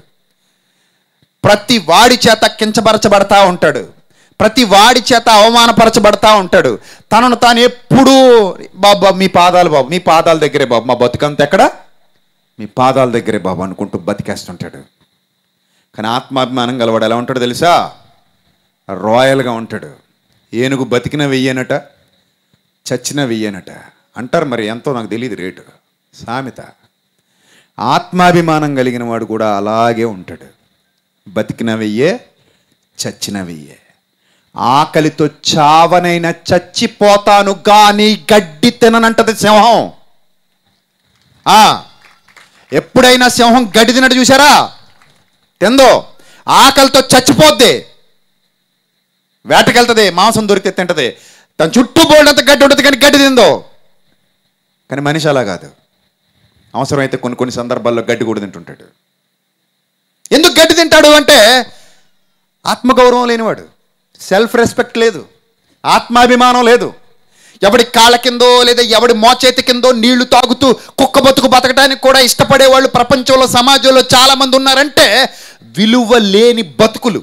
ప్రతి వాడి చేత కించపరచబడతా ఉంటాడు ప్రతి వాడి చేత అవమానపరచబడతా ఉంటాడు తనను తాను ఎప్పుడూ బాబు బాబు మీ పాదాలు బాబు మీ పాదాల దగ్గరే బాబు మా బతుకంత ఎక్కడ మీ పాదాల దగ్గరే బాబు అనుకుంటూ బతికేస్తుంటాడు కానీ ఆత్మాభిమానం గలవాడు ఎలా ఉంటాడు తెలుసా రాయల్గా ఉంటాడు ఏనుగు బతికిన వెయ్యనట చచ్చిన వెయ్యనట అంటారు మరి ఎంతో నాకు తెలియదు రేటు సామెత ఆత్మాభిమానం కలిగిన వాడు కూడా అలాగే ఉంటాడు బతికిన వెయ్యే చచ్చిన వెయ్యే ఆకలితో చావనైనా చచ్చిపోతాను గాని గడ్డి తిననంటది సింహం ఆ, ఎప్పుడైనా సింహం గడ్డి తినట్టు చూసారా తిందో ఆకలితో చచ్చిపోద్ది వేటకెళ్తుంది మాంసం దొరికితే తింటది తన చుట్టూ బోల్డంత గడ్డి ఉంటుంది కానీ గడ్డి తిందో కానీ మనిషి అలా కాదు అవసరమైతే కొన్ని కొన్ని సందర్భాల్లో గడ్డి కూడా తింటుంటాడు ఎందుకు గడ్డి తింటాడు అంటే ఆత్మగౌరవం లేనివాడు సెల్ఫ్ రెస్పెక్ట్ లేదు ఆత్మాభిమానం లేదు ఎవడి కాళ్ళ కిందో లేదా ఎవడి మోచేతి కిందో నీళ్లు తాగుతూ కుక్క బతుకు బతకడానికి కూడా ఇష్టపడే వాళ్ళు ప్రపంచంలో సమాజంలో చాలా మంది ఉన్నారంటే విలువ లేని బతుకులు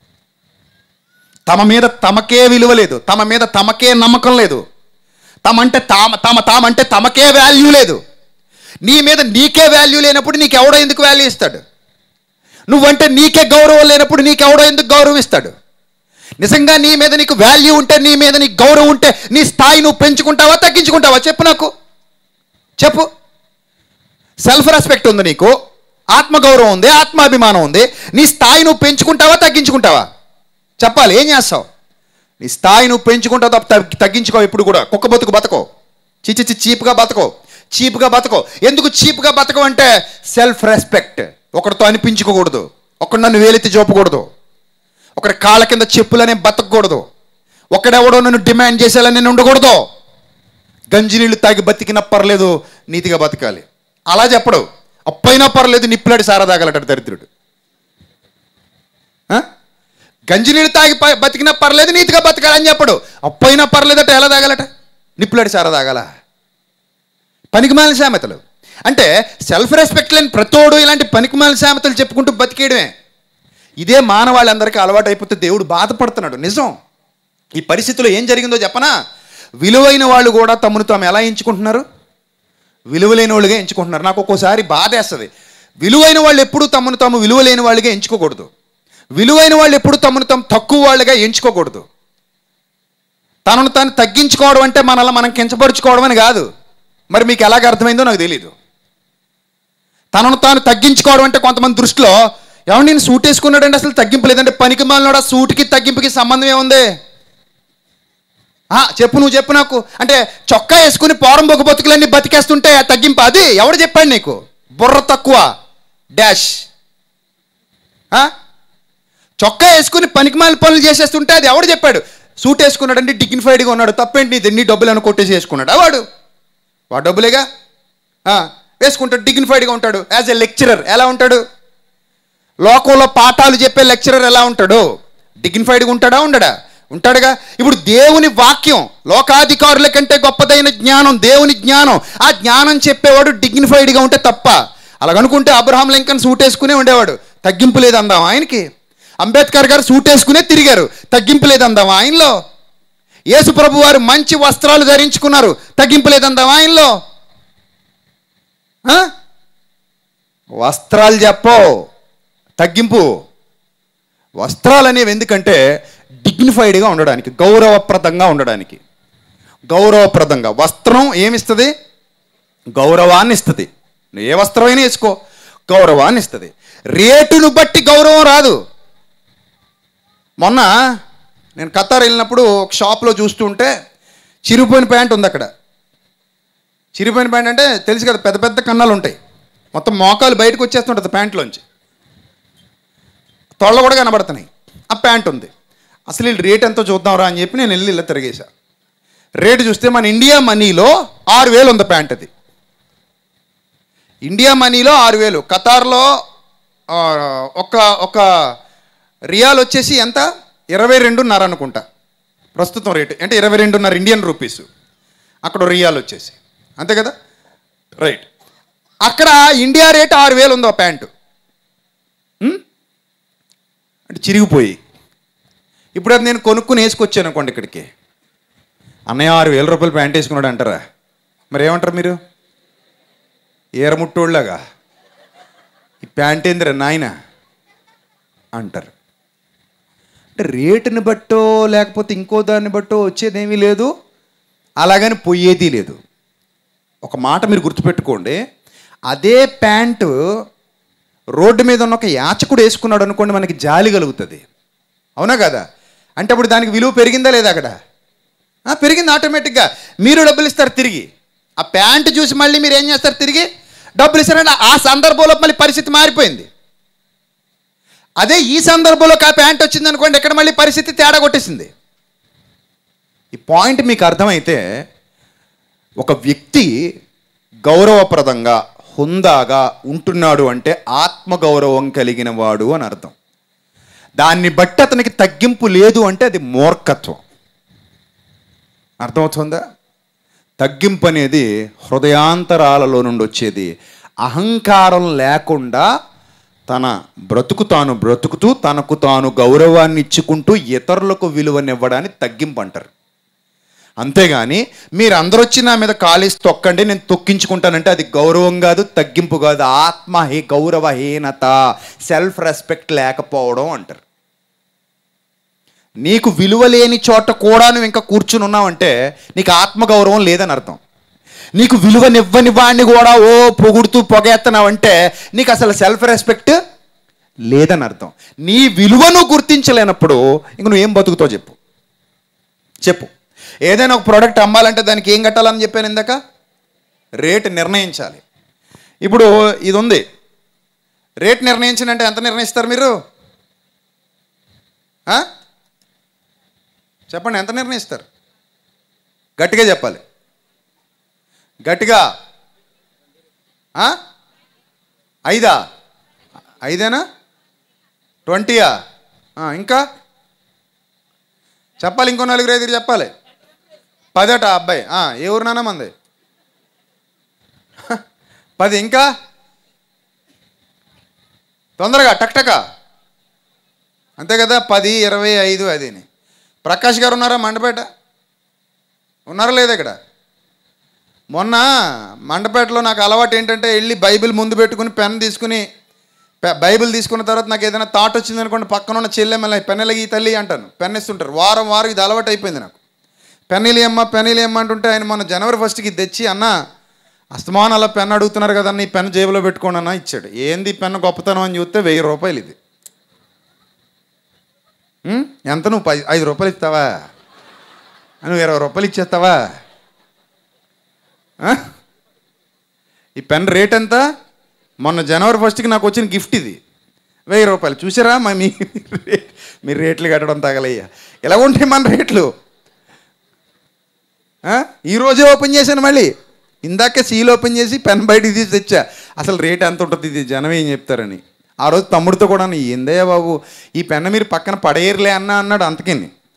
తమ మీద తమకే విలువ లేదు తమ మీద తమకే నమ్మకం లేదు తమంటే తామ తమ తామంటే తమకే వాల్యూ లేదు నీ మీద నీకే వాల్యూ లేనప్పుడు నీకు ఎవడో ఎందుకు వాల్యూ ఇస్తాడు నువ్వంటే నీకే గౌరవం లేనప్పుడు నీకెవడో ఎందుకు గౌరవం ఇస్తాడు నిజంగా నీ మీద నీకు వాల్యూ ఉంటే నీ మీద నీకు గౌరవం ఉంటే నీ స్థాయి నువ్వు పెంచుకుంటావా తగ్గించుకుంటావా చెప్పు నాకు చెప్పు సెల్ఫ్ రెస్పెక్ట్ ఉంది నీకు ఆత్మగౌరవం ఉంది ఆత్మాభిమానం ఉంది నీ స్థాయి నువ్వు పెంచుకుంటావా తగ్గించుకుంటావా చెప్పాలి ఏం చేస్తావు నీ స్థాయి నువ్వు పెంచుకుంటావు తప్ప తగ్గి- తగ్గించుకో ఇప్పుడు కూడా కుక్క బతుకు బతకో చిచ్చి చి చీప్గా బతకో చీప్గా బతకో ఎందుకు చీప్గా బతకవు అంటే సెల్ఫ్ రెస్పెక్ట్ ఒకరితో అనిపించుకోకూడదు ఒకడు నన్ను వేలెత్తి చూపకూడదు ఒకరి కాళ్ళ కింద చెప్పులనే బతకూడదు ఒకడెవడో నన్ను డిమాండ్ చేసేలా నేను ఉండకూడదు గంజినీళ్ళు తాగి బతికినా పర్లేదు నీతిగా బతకాలి అలా చెప్పడు అప్పైనా పర్లేదు నిప్పులాడి సారా తాగలట దరిద్రుడు ఆ? గంజినీళ్ళు తాగి ప- బతికినా పర్లేదు నీతిగా బతకాలని చెప్పడు అప్పైనా పర్లేదట ఎలా తాగాలట నిప్పులాడి సారా తాగాల పనికిమాలిన సామెతలు అంటే సెల్ఫ్ రెస్పెక్ట్ లేని ప్రతోడు ఇలాంటి పనికిమాలిన సామెతలు చెప్పుకుంటూ బతికేయడమే ఇదే మానవాళ్ళందరికీ అలవాటు అయిపోతే దేవుడు బాధపడుతున్నాడు నిజం ఈ పరిస్థితిలో ఏం జరిగిందో చెప్పనా విలువైన వాళ్ళు కూడా తమను తాము ఎలా ఎంచుకుంటున్నారు విలువలేని వాళ్ళుగా ఎంచుకుంటున్నారు నాకు ఒక్కోసారి బాధ వేస్తుంది విలువైన వాళ్ళు ఎప్పుడూ తమను తాము విలువలేని వాళ్ళుగా ఎంచుకోకూడదు విలువైన వాళ్ళు ఎప్పుడు తమను తాము తక్కువ వాళ్ళుగా ఎంచుకోకూడదు తనను తాను తగ్గించుకోవడం అంటే మనల్ని మనం కించపరుచుకోవడం అని కాదు మరి మీకు ఎలాగ అర్థమైందో నాకు తెలియదు తనను తాను తగ్గించుకోవడం అంటే కొంతమంది దృష్టిలో ఏమన్నా నేను సూట్ వేసుకున్నాడంటే అసలు తగ్గింపు లేదంటే పనికి మాలినోడా సూట్కి తగ్గింపుకి సంబంధం ఏముంది ఆ, చెప్పు నువ్వు చెప్పు నాకు అంటే చొక్కా వేసుకుని పోరం బొగ్గు బతుకులన్నీ బతికేస్తుంటే ఆ తగ్గింపు అది ఎవడు చెప్పాడు నీకు బుర్ర తక్కువ డాష్ ఆ? చొక్కా వేసుకుని పనికిమాల పనులు చేసేస్తుంటే అది ఎవడు చెప్పాడు సూట్ వేసుకున్నాడంటే డిగ్నిఫైడ్గా ఉన్నాడు తప్పేంటి నీది నీ డబ్బులు అని కొట్టేసి వేసుకున్నాడు వాడు వాడు డబ్బులేగా ఆ, వేసుకుంటాడు డిగ్నిఫైడ్గా ఉంటాడు యాజ్ ఎ లెక్చరర్ ఎలా ఉంటాడు లోకంలో పాఠాలు చెప్పే లెక్చరర్ ఎలా ఉంటాడు డిగ్నిఫైడ్గా ఉంటాడా ఉండడా ఉంటాడుగా ఇప్పుడు దేవుని వాక్యం లోకాధికారుల కంటే గొప్పదైన జ్ఞానం దేవుని జ్ఞానం ఆ జ్ఞానం చెప్పేవాడు డిగ్నిఫైడ్గా ఉంటే తప్ప అలాగనుకుంటే అబ్రహాం లింకన్ సూట్ వేసుకునే ఉండేవాడు తగ్గింపు లేదు అందాం ఆయనకి అంబేద్కర్ గారు సూట్ వేసుకునే తిరిగారు తగ్గింపు లేదు అందాం ఆయనలో యేసు ప్రభు వారు మంచి వస్త్రాలు ధరించుకున్నారు తగ్గింపు లేదు అందాం ఆయనలో ఆ? వస్త్రాలు చెప్పో తగ్గింపు వస్త్రాలు అనేవి ఎందుకంటే డిగ్నిఫైడ్గా ఉండడానికి గౌరవప్రదంగా ఉండడానికి గౌరవప్రదంగా వస్త్రం ఏమిస్తుంది గౌరవాన్ని ఇస్తుంది నువ్వు ఏ వస్త్రమైనా వేసుకో గౌరవాన్ని ఇస్తుంది రేటును బట్టి గౌరవం రాదు మొన్న నేను ఖతార్ వెళ్ళినప్పుడు ఒక షాప్లో చూస్తుంటే చిరిగిపోయిన ప్యాంట్ ఉంది అక్కడ చిరిగిపోయిన ప్యాంట్ అంటే తెలుసు కదా పెద్ద పెద్ద కన్నాలు ఉంటాయి మొత్తం మోకాలు బయటకు వచ్చేస్తుంటుంది ప్యాంట్లోంచి తొళ్ళ కూడా కనబడుతున్నాయి ఆ ప్యాంట్ ఉంది అసలు వీళ్ళు రేట్ ఎంతో చూద్దాంరా అని చెప్పి నేను వెళ్ళి ఇలా తిరిగేసా రేటు చూస్తే మన ఇండియా మనీలో ఆరు వేలు ఉంది ప్యాంట్ అది ఇండియా మనీలో ఆరు వేలు ఖతార్లో ఆ, ఒక ఒక రియాల్ వచ్చేసి ఎంత ఇరవై రెండున్నర అనుకుంటా ప్రస్తుతం రేటు అంటే ఇరవై రెండున్నర ఇండియన్ రూపీస్ అక్కడ రియాల్ వచ్చేసి అంతే కదా రైట్ అక్కడ ఇండియా రేట్ ఆరు వేలు ఉందో ప్యాంటు ఉం? అంటే చిరిగిపోయి ఇప్పుడు అది నేను కొనుక్కుని వేసుకొచ్చాను అనుకోండి ఇక్కడికి అన్నయ్య ఆరు వేల రూపాయలు ప్యాంట్ వేసుకున్నాడు అంటారా మరి ఏమంటారు మీరు ఏరముట్టోళ్ళగా ఈ ప్యాంట్ ఏందిరా నాయన అంటారు అంటే రేటుని బట్టో లేకపోతే ఇంకో దాన్ని బట్టో వచ్చేదేమీ లేదు అలాగని పోయేది లేదు ఒక మాట మీరు గుర్తుపెట్టుకోండి అదే ప్యాంటు రోడ్డు మీద ఉన్న ఒక యాచకుడు వేసుకున్నాడు అనుకోండి మనకి జాలి కలుగుతుంది అవునా కదా అంటే అప్పుడు దానికి విలువ పెరిగిందా లేదా అక్కడ ఆ, పెరిగింది ఆటోమేటిక్గా మీరు డబ్బులు ఇస్తారు తిరిగి ఆ ప్యాంటు చూసి మళ్ళీ మీరు ఏం చేస్తారు తిరిగి డబ్బులు ఇస్తారంటే ఆ సందర్భంలో మళ్ళీ పరిస్థితి మారిపోయింది అదే ఈ సందర్భంలో ఆ ప్యాంట్ వచ్చింది అనుకోండి ఇక్కడ మళ్ళీ పరిస్థితి తేడా కొట్టేసింది ఈ పాయింట్ మీకు అర్థమైతే ఒక వ్యక్తి గౌరవప్రదంగా హుందాగా ఉంటున్నాడు అంటే ఆత్మగౌరవం కలిగిన వాడు అని అర్థం దాన్ని బట్టి అతనికి తగ్గింపు లేదు అంటే అది మూర్ఖత్వం అర్థమవుతుందా తగ్గింపు అనేది హృదయాంతరాలలో నుండి వచ్చేది అహంకారం లేకుండా తన బ్రతుకు తాను బ్రతుకుతూ తనకు తాను గౌరవాన్ని ఇచ్చుకుంటూ ఇతరులకు విలువనివ్వడాన్ని తగ్గింపు అంటారు అంతేగాని మీరు అందరూ వచ్చి నా మీద కాలేసి తొక్కండి నేను తొక్కించుకుంటానంటే అది గౌరవం కాదు తగ్గింపు కాదు ఆత్మహీ గౌరవహీనత సెల్ఫ్ రెస్పెక్ట్ లేకపోవడం అంటారు నీకు విలువ లేని చోట కూడా నువ్వు ఇంకా కూర్చుని ఉన్నావంటే నీకు ఆత్మగౌరవం లేదని అర్థం నీకు విలువనివ్వని వాడిని కూడా ఓ పొగుడుతూ పొగెత్తనావంటే నీకు అసలు సెల్ఫ్ రెస్పెక్ట్ లేదని అర్థం నీ విలువను గుర్తించలేనప్పుడు ఇంక నువ్వు ఏం బతుకుతావు చెప్పు చెప్పు ఏదైనా ఒక ప్రోడక్ట్ అమ్మాలంటే దానికి ఏం కట్టాలని చెప్పాను ఇందాక రేట్ నిర్ణయించాలి ఇప్పుడు ఇది ఉంది రేట్ నిర్ణయించినంటే ఎంత నిర్ణయిస్తారు మీరు ఆ? చెప్పండి ఎంత నిర్ణయిస్తారు గట్టిగా చెప్పాలి గట్టిగా ఆ? ఐదా ఐదేనా ట్వంటీయా ఆ, ఇంకా చెప్పాలి ఇంకో నలుగురు ఐదుగురు చెప్పాలి పదట ఆ అబ్బాయి ఆ, ఏ ఊరు నాన్న మంది పది ఇంకా తొందరగా టక్టక అంతే కదా పది ఇరవై ఐదు అదిని ప్రకాష్ గారు ఉన్నారా మండపేట ఉన్నారా లేదా ఇక్కడ మొన్న మండపేటలో నాకు అలవాటు ఏంటంటే వెళ్ళి బైబిల్ ముందు పెట్టుకుని పెన్ తీసుకుని పె- బైబిల్ తీసుకున్న తర్వాత నాకు ఏదైనా థాట్ వచ్చింది అనుకోండి పక్కన ఉన్న చెల్లెమ్మ పెన్నెలగి తల్లి అంటాను పెన్ ఇస్తుంటారు వారం వారం ఇది అలవాటు అయిపోయింది నాకు పెన్నీలి అమ్మ పెన్నీలి అమ్మ అంటుంటే ఆయన మన జనవరి ఫస్ట్కి తెచ్చి అన్న అస్తమానం అలా పెన్ అడుగుతున్నారు కదన్న ఈ పెన్ జేబులో పెట్టుకోండి అన్న ఇచ్చాడు ఏంది ఈ పెన్ గొప్పతనం అని చూస్తే వెయ్యి రూపాయలు ఇది ఉం? ఎంత నువ్వు పై ఐదు రూపాయలు ఇస్తావా నువ్వు ఇరవై రూపాయలు ఇచ్చేస్తావా ఆ? ఈ పెన్ రేట్ ఎంత మొన్న జనవరి ఫస్ట్కి నాకు వచ్చిన గిఫ్ట్ ఇది వెయ్యి రూపాయలు చూసారా మా మీ మీరు రేట్లు కట్టడం తగలయ్యా ఎలా ఉంటాయి మన రేట్లు ఆ? ఈ రోజే ఓపెన్ చేశాను మళ్ళీ ఇందాకే సీల్ ఓపెన్ చేసి పెన్ బయటికి తీసి తెచ్చా అసలు రేట్ ఎంత ఉంటుంది ఇది జనం ఏం చెప్తారని ఆ రోజు తమ్ముడితో కూడా ఏందయ్యా బాబు ఈ పెన్ మీరు పక్కన పడేయర్లే అన్న అన్నాడు అంతకిని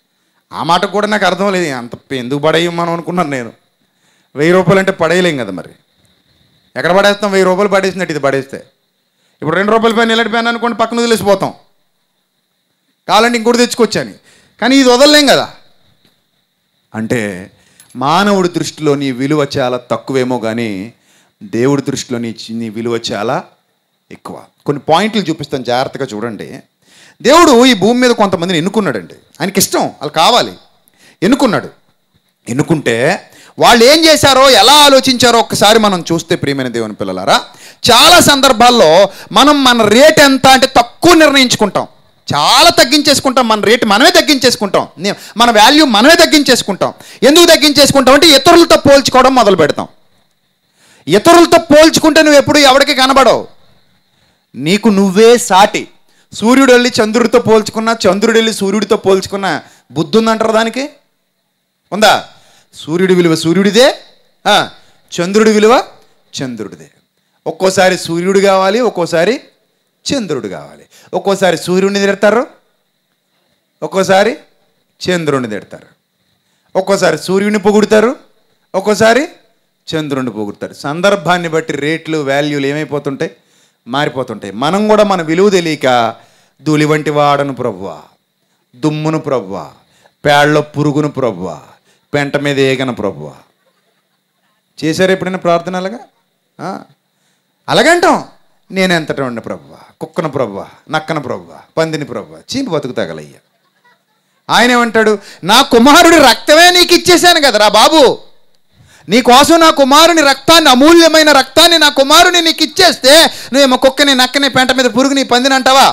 ఆ మాట కూడా నాకు అర్థం లేదు అంత ఎందుకు పడేయం మనం అనుకున్నాను నేను వెయ్యి రూపాయలు అంటే పడేయలేం కదా మరి ఎక్కడ పడేస్తాం వెయ్యి రూపాయలు పడేసినట్టు ఇది పడేస్తే ఇప్పుడు రెండు రూపాయల పైన నిలబడిపోయాను అనుకోండి పక్కన వదిలేసిపోతాం కావాలంటే ఇంకోటి తెచ్చుకొచ్చాను కానీ ఇది వదలలేం కదా అంటే మానవుడి దృష్టిలో నీ విలువ చాలా తక్కువేమో కానీ దేవుడి దృష్టిలో నీ చి- నీ విలువ చాలా ఎక్కువ కొన్ని పాయింట్లు చూపిస్తాను జాగ్రత్తగా చూడండి దేవుడు ఈ భూమి మీద కొంతమందిని ఎన్నుకున్నాడండి ఆయనకి ఇష్టం వాళ్ళు కావాలి ఎన్నుకున్నాడు ఎన్నుకుంటే వాళ్ళు ఏం చేశారో ఎలా ఆలోచించారో ఒక్కసారి మనం చూస్తే ప్రియమైన దేవుని పిల్లలారా చాలా సందర్భాల్లో మనం మన రేట్ ఎంత అంటే తక్కువ నిర్ణయించుకుంటాం చాలా తగ్గించేసుకుంటాం మన రేటు మనమే తగ్గించేసుకుంటాం నే- మన వాల్యూ మనమే తగ్గించేసుకుంటాం ఎందుకు తగ్గించేసుకుంటాం అంటే ఇతరులతో పోల్చుకోవడం మొదలు పెడతాం ఇతరులతో పోల్చుకుంటే నువ్వు ఎప్పుడు ఎవరికి కనబడవు నీకు నువ్వే సాటి సూర్యుడు వెళ్ళి చంద్రుడితో పోల్చుకున్నా చంద్రుడు వెళ్ళి సూర్యుడితో పోల్చుకున్న బుద్ధి ఉందంటారు దానికి ఉందా సూర్యుడి విలువ సూర్యుడిదే ఆ, చంద్రుడి విలువ చంద్రుడిదే ఒక్కోసారి సూర్యుడు కావాలి ఒక్కోసారి చంద్రుడు కావాలి ఒక్కోసారి సూర్యుడిని తిడతారు ఒక్కోసారి చంద్రుడిని తిడతారు ఒక్కోసారి సూర్యుడిని పొగుడుతారు ఒక్కోసారి చంద్రుడిని పొగుడుతారు సందర్భాన్ని బట్టి రేట్లు వాల్యూలు ఏమైపోతుంటాయి మారిపోతుంటాయి మనం కూడా మన విలువ తెలియక ధూళి వంటి వాడను ప్రభువా దుమ్మును ప్రభువా పేళ్ళలో పురుగును ప్రభువా పెంట మీద ఏగన ప్రభువా చేశారు ఎప్పుడైనా ప్రార్థన అలాగా ఆ. అలాగంటాం నేను ఎంతటం ఉండి ప్రభువా కుక్కన ప్రభువా నక్కన ప్రభువా పందిని ప్రభువా చీంపు బతుకు తగలయ్యా ఆయన ఏమంటాడు నా కుమారుడి రక్తమే నీకు ఇచ్చేశాను కదరా బాబు నీ కోసం నా కుమారుని రక్తాన్ని అమూల్యమైన రక్తాన్ని నా కుమారుని నీకు ఇచ్చేస్తే నువ్వేమో కుక్కని నక్కని పెంట మీద పురుగుని పందిని అంటావా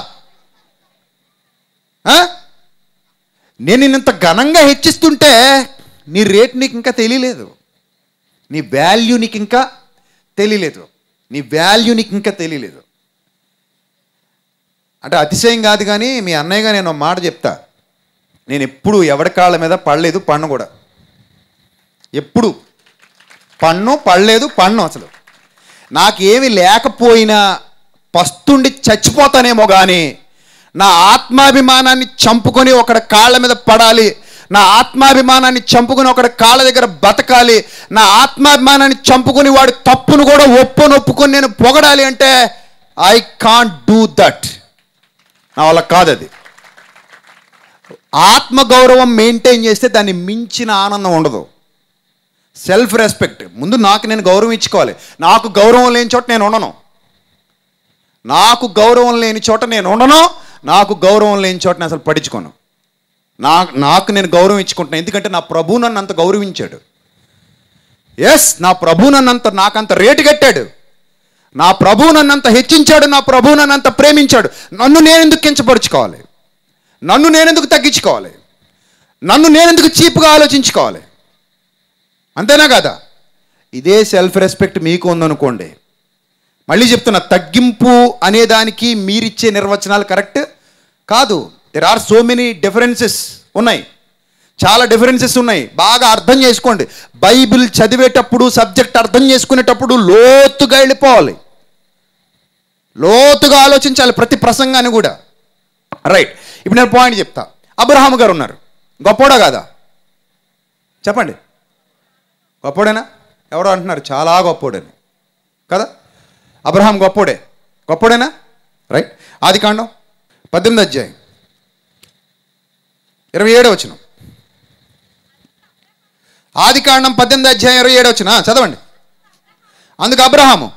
ఆ? నేను నిన్ను ఇంత ఘనంగా హెచ్చిస్తుంటే నీ రేట్ నీకు ఇంకా తెలియలేదు నీ వాల్యూ నీకు ఇంకా తెలియలేదు నీ వాల్యూ నీకు ఇంకా తెలియలేదు అంటే అతిశయం కాదు కానీ మీ అన్నయ్యగా నేను ఒక మాట చెప్తా నేను ఎప్పుడు ఎవరి కాళ్ళ మీద పడలేదు పన్ను కూడా ఎప్పుడు పన్ను పడలేదు పన్ను అసలు నాకేమి లేకపోయినా పస్తుండి చచ్చిపోతానేమో కానీ నా ఆత్మాభిమానాన్ని చంపుకొని ఒకడి కాళ్ళ మీద పడాలి నా ఆత్మాభిమానాన్ని చంపుకొని ఒకడి కాళ్ళ దగ్గర బతకాలి నా ఆత్మాభిమానాన్ని చంపుకొని వాడి తప్పును కూడా ఒప్పుని ఒప్పుకొని నేను పొగడాలి అంటే ఐ కాంట్ డూ దట్ నా వల్ల కాదు అది ఆత్మగౌరవం మెయింటైన్ చేస్తే దాన్ని మించిన ఆనందం ఉండదు సెల్ఫ్ రెస్పెక్ట్ ముందు నాకు నేను గౌరవం ఇచ్చుకోవాలి నాకు గౌరవం లేని చోట నేను ఉండను నాకు గౌరవం లేని చోట నేను ఉండను నాకు గౌరవం లేని చోట నేను అసలు పడించుకోను నా నాకు నేను గౌరవం ఇచ్చుకుంటున్నాను ఎందుకంటే నా ప్రభు నన్ను అంత గౌరవించాడు ఎస్ నా ప్రభు నన్నంత నాకంత రేటు కట్టాడు నా ప్రభు నన్నంత హెచ్చించాడు నా ప్రభు నన్నంత ప్రేమించాడు నన్ను నేను ఎందుకు కించపరుచుకోవాలి నన్ను నేనెందుకు తగ్గించుకోవాలి నన్ను నేనెందుకు చీప్గా ఆలోచించుకోవాలి అంతేనా కదా ఇదే సెల్ఫ్ రెస్పెక్ట్ మీకు ఉందనుకోండి మళ్ళీ చెప్తున్నా తగ్గింపు అనేదానికి మీరిచ్చే నిర్వచనాలు కరెక్ట్ కాదు there are so many differences ఉన్నాయి చాలా డిఫరెన్సెస్ ఉన్నాయి బాగా అర్థం చేసుకోండి బైబిల్ చదివేటప్పుడు సబ్జెక్ట్ అర్థం చేసుకునేటప్పుడు లోతుగా వెళ్ళిపోవాలి లోతుగా ఆలోచించాలి ప్రతి ప్రసంగాన్ని కూడా రైట్ ఇప్పుడు నేను పాయింట్ చెప్తా అబ్రహాం గారు ఉన్నారు గొప్పోడా కాదా చెప్పండి గొప్పోడేనా ఎవరో అంటున్నారు చాలా గొప్పోడని కదా అబ్రహాం గొప్పోడే గొప్పోడేనా రైట్ ఆది కాండం పద్దెనిమిది అధ్యాయం ఇరవై ఏడో వచ్చిన ఆది కాండం పద్దెనిమిది అధ్యాయం ఇరవై ఏడో వచ్చిన చదవండి అందుకు అబ్రహాము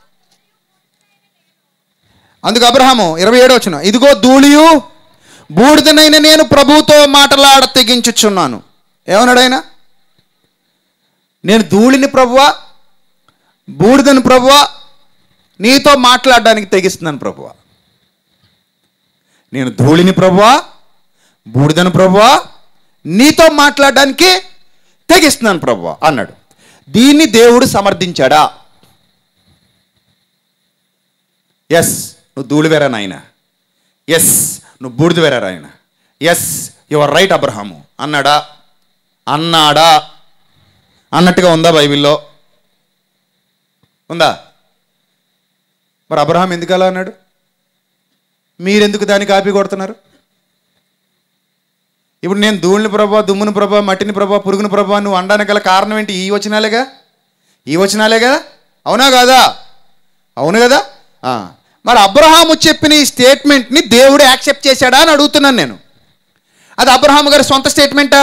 అందుకు అబ్రహాము ఇరవై ఏడో వచ్చిన ఇదిగో ధూళియు బూడిదనైన నేను ప్రభువుతో మాటలాడ తెగించుచున్నాను ఏమన్నాడు ఆయన నేను ధూళిని ప్రభువా బూడిదని ప్రభువా నీతో మాట్లాడడానికి తెగిస్తున్నాను ప్రభువా నేను ధూళిని ప్రభువా బూడిదని ప్రభువా నీతో మాట్లాడడానికి తెగిస్తున్నాను ప్రభువా అన్నాడు దీన్ని దేవుడు సమర్థించాడా ఎస్ నువ్వు ధూళి వేరా నాయన ఎస్ నువ్వు బూడిద వేరా నాయన ఎస్ యువర్ రైట్ అబ్రహాము అన్నాడా అన్నాడా అన్నట్టుగా ఉందా బైబిల్లో ఉందా మరి అబ్రహాం ఎందుకు అలా అన్నాడు మీరెందుకు దాన్ని కాపీ కొడుతున్నారు ఇప్పుడు నేను ధూళిని ప్రభా దుమ్ముని ప్రభా మట్టిని ప్రభా పురుగుని ప్రభా నువ్వు అనడానికి గల కారణం ఏంటి ఈ వచనాలేగా ఈ వచనాలే కదా అవునా కాదా అవును కదా ఆ. మరి అబ్రహాము చెప్పిన ఈ స్టేట్మెంట్ని దేవుడు యాక్సెప్ట్ చేశాడా అని అడుగుతున్నాను నేను అది అబ్రహాము గారి సొంత స్టేట్మెంటా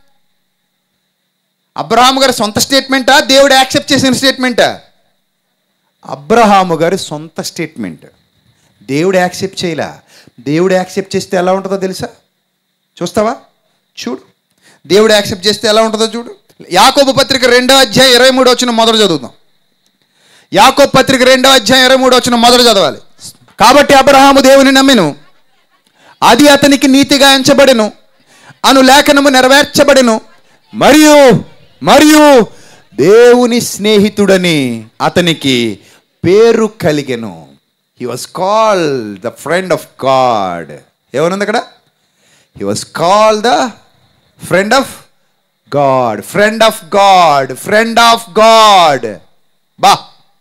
అబ్రహాము గారి సొంత స్టేట్మెంటా దేవుడు యాక్సెప్ట్ చేసిన స్టేట్మెంటా అబ్రహాము గారి సొంత స్టేట్మెంట్ దేవుడు యాక్సెప్ట్ చేయలా దేవుడు యాక్సెప్ట్ చేస్తే ఎలా ఉంటుందో తెలుసా చూస్తావా చూడు దేవుడు యాక్సెప్ట్ చేస్తే ఎలా ఉంటుందో చూడు యాకోబు పత్రిక రెండో అధ్యాయం ఇరవై మూడు వచ్చిన మొదలు చదువుదాం యాకోబు పత్రిక రెండో అధ్యాయం ఇరవై మూడు వచ్చిన మొదలు చదవాలి కాబట్టి అబ్రహాము దేవుని నమ్మెను అది అతనికి నీతిగా ఎంచబడెను అను లేఖనము నెరవేర్చబడెను మరియు మరియు దేవుని స్నేహితుడని అతనికి పేరు కలిగెను he was call the friend of God ఏమనుంది అక్కడ he was call the friend of God friend of God friend of God బా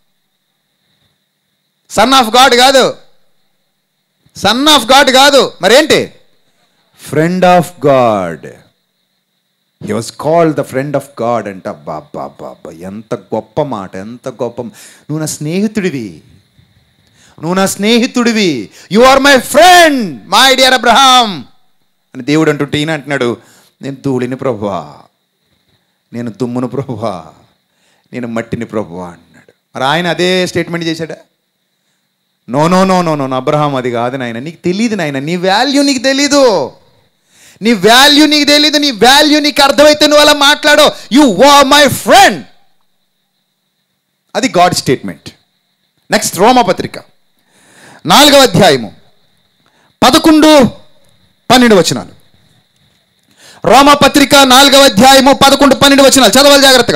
సన్ ఆఫ్ గాడ్ కాదు సన్ ఆఫ్ గాడ్ కాదు మరేంటి friend of God he was called the friend of God అంట బాబా బాబా ఎంత గొప్ప మాట ఎంత గొప్ప నువ్వు నా స్నేహితుడివి నువ్వు నా స్నేహితుడివి you are my friend my dear Abraham అని దేవుడు అంటుంటే ఈయన అంటున్నాడు నేను ధూళిని ప్రభువా నేను దుమ్మును ప్రభువా నేను మట్టిని ప్రభువా అన్నాడు మరి ఆయన అదే స్టేట్మెంట్ చేశాడా no no no no no Abraham అది కాదు నాయన నీకు తెలియదు నాయన నీ వాల్యూ నీకు తెలీదు నీ వాల్యూ నీకు తెలీదు నీ వాల్యూ నీకు అర్థమైతే నువ్వు అలా మాట్లాడో యు వా మై ఫ్రెండ్ అది గాడ్ స్టేట్మెంట్ నెక్స్ట్ రోమపత్రిక నాలుగవ అధ్యాయము పదకొండు పన్నెండు వచనాలు రోమపత్రిక నాలుగవ అధ్యాయము పదకొండు పన్నెండు వచనాలు చదవాలి జాగ్రత్తగా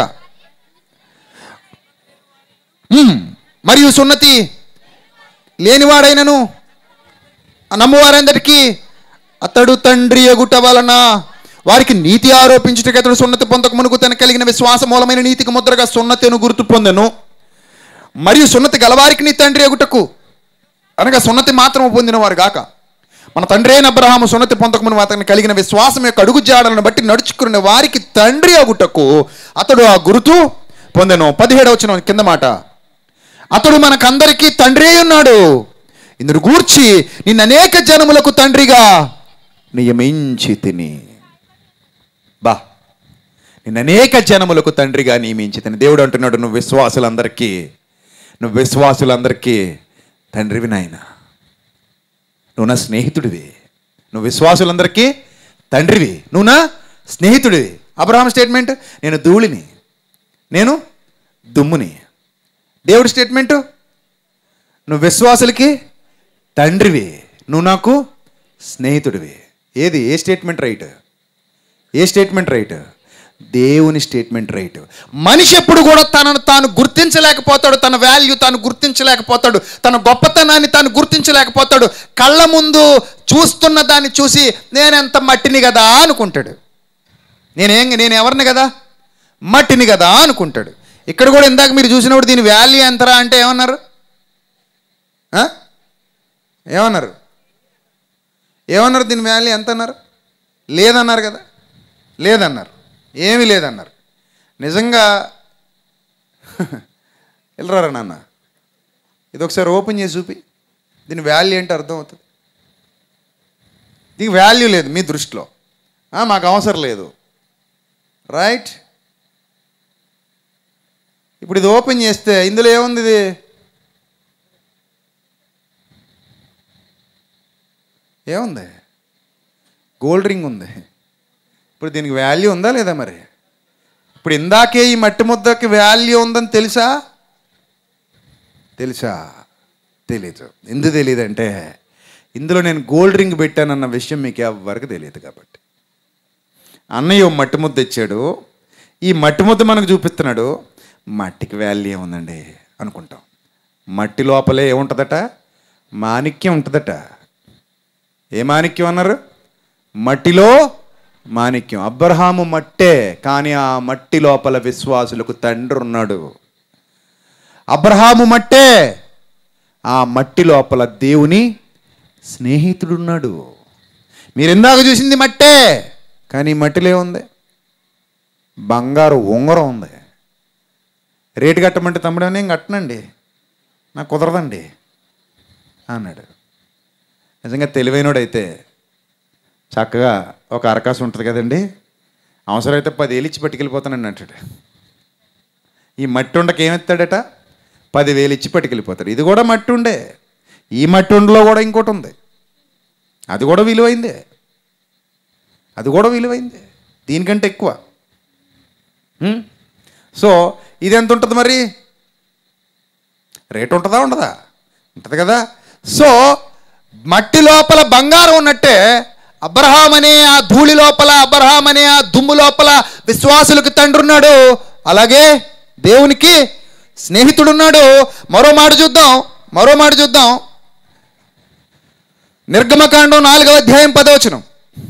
మ్మ్. మరియు సున్నతి లేనివాడైనను ఆ నమ్మువారందరికీ అతడు తండ్రి ఎగుట వలన వారికి నీతి ఆరోపించుటకు అతడు సున్నతి పొందక మునుకు తన కలిగిన విశ్వాస మూలమైన నీతికి ముద్రగా సున్నతిను గుర్తు పొందెను మరియు సున్నతి గలవారికి నీ తండ్రి ఎగుటకు అనగా సున్నతి మాత్రం పొందిన వారు గాక మన తండ్రి అయిన అబ్రహాము సున్నతి పొందకమును అతని కలిగిన విశ్వాసం యొక్క అడుగు జాడలను బట్టి నడుచుకున్న వారికి తండ్రి అగుటకు అతడు ఆ గురుతు పొందెను పదిహేడవ వచ్చిన కింద మాట అతడు మనకందరికీ తండ్రి అయి ఉన్నాడు ఇందును గూర్చి నిన్న అనేక జనములకు తండ్రిగా నియమించి తిని బా నిన్న అనేక జనములకు తండ్రిగా నియమించి తిని దేవుడు అంటున్నాడు నువ్వు విశ్వాసులందరికీ నువ్వు విశ్వాసులందరికీ తండ్రివి నాయన నువ్వు నా స్నేహితుడివి నువ్వు విశ్వాసులందరికీ తండ్రివి నువ్వు నా స్నేహితుడివి అబ్రహాం స్టేట్మెంట్ నేను ధూళిని నేను దుమ్ముని దేవుడి స్టేట్మెంటు నువ్వు విశ్వాసులకి తండ్రివి నువ్వు నాకు స్నేహితుడివి ఏది ఏ స్టేట్మెంట్ రైట్ ఏ స్టేట్మెంట్ రైట్ దేవుని స్టేట్మెంట్ రైట్ మనిషి ఎప్పుడు కూడా తనను తాను గుర్తించలేకపోతాడు తన వాల్యూ తాను గుర్తించలేకపోతాడు తన గొప్పతనాన్ని తాను గుర్తించలేకపోతాడు కళ్ళ ముందు చూస్తున్న దాన్ని చూసి నేనెంత మట్టిని కదా అనుకుంటాడు నేనేం నేను ఎవరిని కదా మట్టిని కదా అనుకుంటాడు ఇక్కడ కూడా ఇందాక మీరు చూసినప్పుడు దీని వాల్యూ ఎంతరా అంటే ఏమన్నారు ఆ? ఏమన్నారు ఏమన్నారు దీని వాల్యూ ఎంత అన్నారు లేదన్నారు కదా లేదన్నారు ఏమీ లేదన్నారు నిజంగా వెళ్ళరారా నాన్న ఇది ఒకసారి ఓపెన్ చేసి చూపి దీని వాల్యూ ఏంటో అర్థం అవుతుంది దీనికి వాల్యూ లేదు మీ దృష్టిలో ఆ, మాకు అవసరం లేదు రైట్ ఇప్పుడు ఇది ఓపెన్ చేస్తే ఇందులో ఏముంది ఇది ఏముంది గోల్డ్ రింగ్ ఉంది ఇప్పుడు దీనికి వాల్యూ ఉందా లేదా మరి ఇప్పుడు ఇందాకే ఈ మట్టి ముద్దకి వాల్యూ ఉందని తెలుసా తెలుసా తెలీదు ఎందుకు తెలియదు అంటే ఇందులో నేను గోల్డ్ రింగ్ పెట్టానన్న విషయం మీకు ఎవరికి తెలియదు కాబట్టి అన్నయ్య ఓ మట్టి ముద్ద ఇచ్చాడు ఈ మట్టి ముద్ద మనకు చూపిస్తున్నాడు మట్టికి వాల్యూ ఏముందండి అనుకుంటాం మట్టి లోపలే ఏముంటుందట మాణిక్యం ఉంటుందట ఏ మాణిక్యం అన్నారు మట్టిలో మాణిక్యం అబ్రహాము మట్టే కానీ ఆ మట్టి లోపల విశ్వాసులకు తండ్రి ఉన్నాడు అబ్రహాము మట్టే ఆ మట్టి లోపల దేవుని స్నేహితుడున్నాడు మీరు ఇందాక చూసింది మట్టే కానీ ఈ మట్టిలో ఏముంది బంగారు ఉంగరం ఉంది రేటు కట్టమంటే తమ్ముడు నేను కట్టనండి నాకు కుదరదండి అన్నాడు నిజంగా తెలివైనోడైతే చక్కగా ఒక అరకాసు ఉంటుంది కదండి అవసరమైతే పదేళ్ళు ఇచ్చి పట్టుకెళ్ళిపోతానండి అంటాడు ఈ మట్టి ఉండకి ఏమెత్తాడట పదివేలు ఇచ్చి పట్టుకెళ్ళిపోతాడు ఇది కూడా మట్టి ఉండే ఈ మట్టి ఉండలో కూడా ఇంకోటి ఉంది అది కూడా విలువైందే అది కూడా విలువైందే దీనికంటే ఎక్కువ హ్మ్? సో ఇది ఎంత ఉంటుంది మరి రేటు ఉంటుందా ఉండదా ఉంటుంది కదా సో మట్టి లోపల బంగారం ఉన్నట్టే అబ్రహాం అనే ఆ ధూళి లోపల అబ్రహాం అనే ఆ దుమ్ము లోపల విశ్వాసులకు తండ్రి ఉన్నాడు అలాగే దేవునికి స్నేహితుడున్నాడు మరో మాట చూద్దాం మరో మాట చూద్దాం నిర్గమకాండం నాలుగవ అధ్యాయం పదవచనం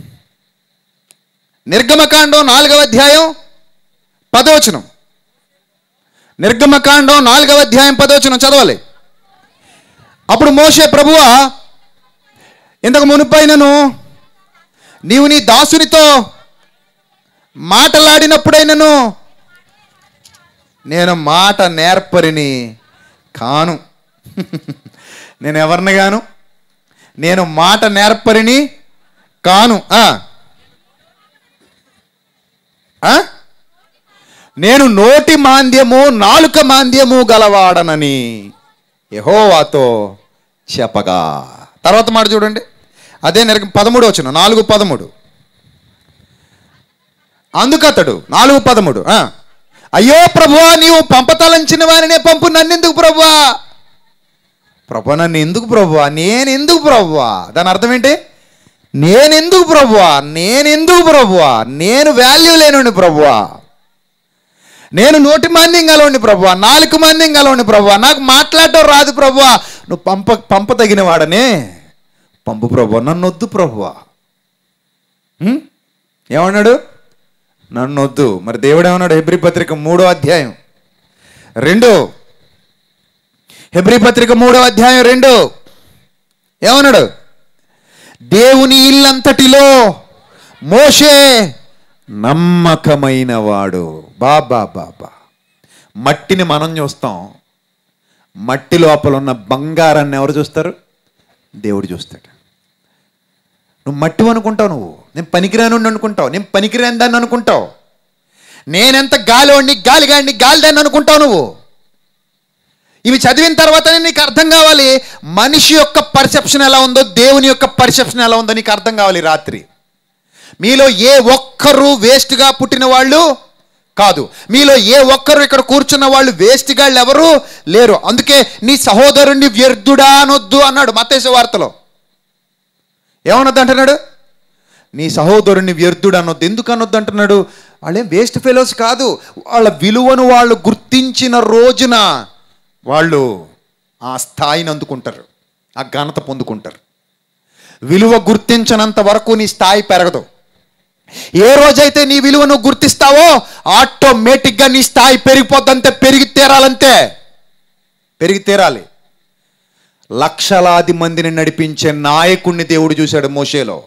నిర్గమకాండం నాలుగవ అధ్యాయం పదవచనం నిర్గమకాండం నాలుగవ అధ్యాయం పదవచనం చదవాలి అప్పుడు మోషే ప్రభువా ఇంతకు మునుపైనను నీవు నీ దాసునితో మాటలాడినప్పుడైనను నేను మాట నేర్పరిని కాను నేను ఎవరిని గాను నేను మాట నేర్పరిని కాను ఆ. ఆ? నేను నోటి మాంద్యము నాలుక మాంద్యము గలవాడనని యహోవాతో చెప్పగా తర్వాత మాట చూడండి అదే నెర పదమూడు వచ్చిన నాలుగు పదమూడు అందుకతడు నాలుగు పదమూడు ఆ. అయ్యో ప్రభువా నీవు పంపతలంచిన వారినే పంపు నన్నెందుకు ప్రభువా ప్రభు నన్ను ఎందుకు ప్రభువా నేనెందుకు ప్రభువా దాని అర్థం ఏంటి నేనెందుకు ప్రభువా నేనెందుకు ప్రభువా నేను వాల్యూ లేనుండి ప్రభువా నేను నోటి మాంద్యం గలవండి ప్రభువా నాలుగు మాంద్యం గలవండి ప్రభువా నాకు మాట్లాడటం రాదు ప్రభువా నువ్వు పంప పంప తగిన వాడనే పంపు ప్రభువా నన్ను వద్దు ప్రభువా హ్మ్? ఏమన్నాడు నన్ను వద్దు మరి దేవుడు ఏమన్నాడు హెబ్రి పత్రిక మూడో అధ్యాయం రెండు హెబ్రి పత్రిక మూడో అధ్యాయం రెండు ఏమన్నాడు దేవుని ఇల్లంతటిలో మోషే నమ్మకమైన వాడు బాబా బాబా మట్టిని మనం చూస్తాం మట్టి లోపల ఉన్న బంగారాన్ని ఎవరు చూస్తారు దేవుడు చూస్తాడు నువ్వు మట్టి అనుకుంటావు నువ్వు నేను పనికిరాను అనుకుంటావు నేను పనికిరాని దాన్ని అనుకుంటావు నేనెంత గాలివాడిని గాలిగాడిని గాలిదాన్ని అనుకుంటావు నువ్వు ఇవి చదివిన తర్వాతనే నీకు అర్థం కావాలి మనిషి యొక్క పర్సెప్షన్ ఎలా ఉందో దేవుని యొక్క పర్సెప్షన్ ఎలా ఉందో నీకు అర్థం కావాలి ఈ రాత్రి మీలో ఏ ఒక్కరు వేస్ట్గా పుట్టిన వాళ్ళు కాదు మీలో ఏ ఒక్కరు ఇక్కడ కూర్చున్న వాళ్ళు వేస్ట్ గాళ్ళు ఎవరు లేరు అందుకే నీ సహోదరుణ్ణి వ్యర్థుడా అనొద్దు అన్నాడు మతేశ వార్తలో ఏమనొద్దు అంటున్నాడు నీ సహోదరుని వ్యర్థుడు అనొద్దు ఎందుకు అనొద్దు అంటున్నాడు వాళ్ళేం వేస్ట్ ఫెలోస్ కాదు వాళ్ళ విలువను వాళ్ళు గుర్తించిన రోజున వాళ్ళు ఆ స్థాయిని అందుకుంటారు ఆ ఘనత పొందుకుంటారు విలువ గుర్తించనంత వరకు నీ స్థాయి పెరగదు ఏ రోజైతే నీ విలువను గుర్తిస్తావో ఆటోమేటిక్గా నీ స్థాయి పెరిగిపోద్దంతే పెరిగి తీరాలంతే పెరిగి తీరాలి లక్షలాది మందిని నడిపించే నాయకుణ్ణి దేవుడు చూశాడు మోషేలో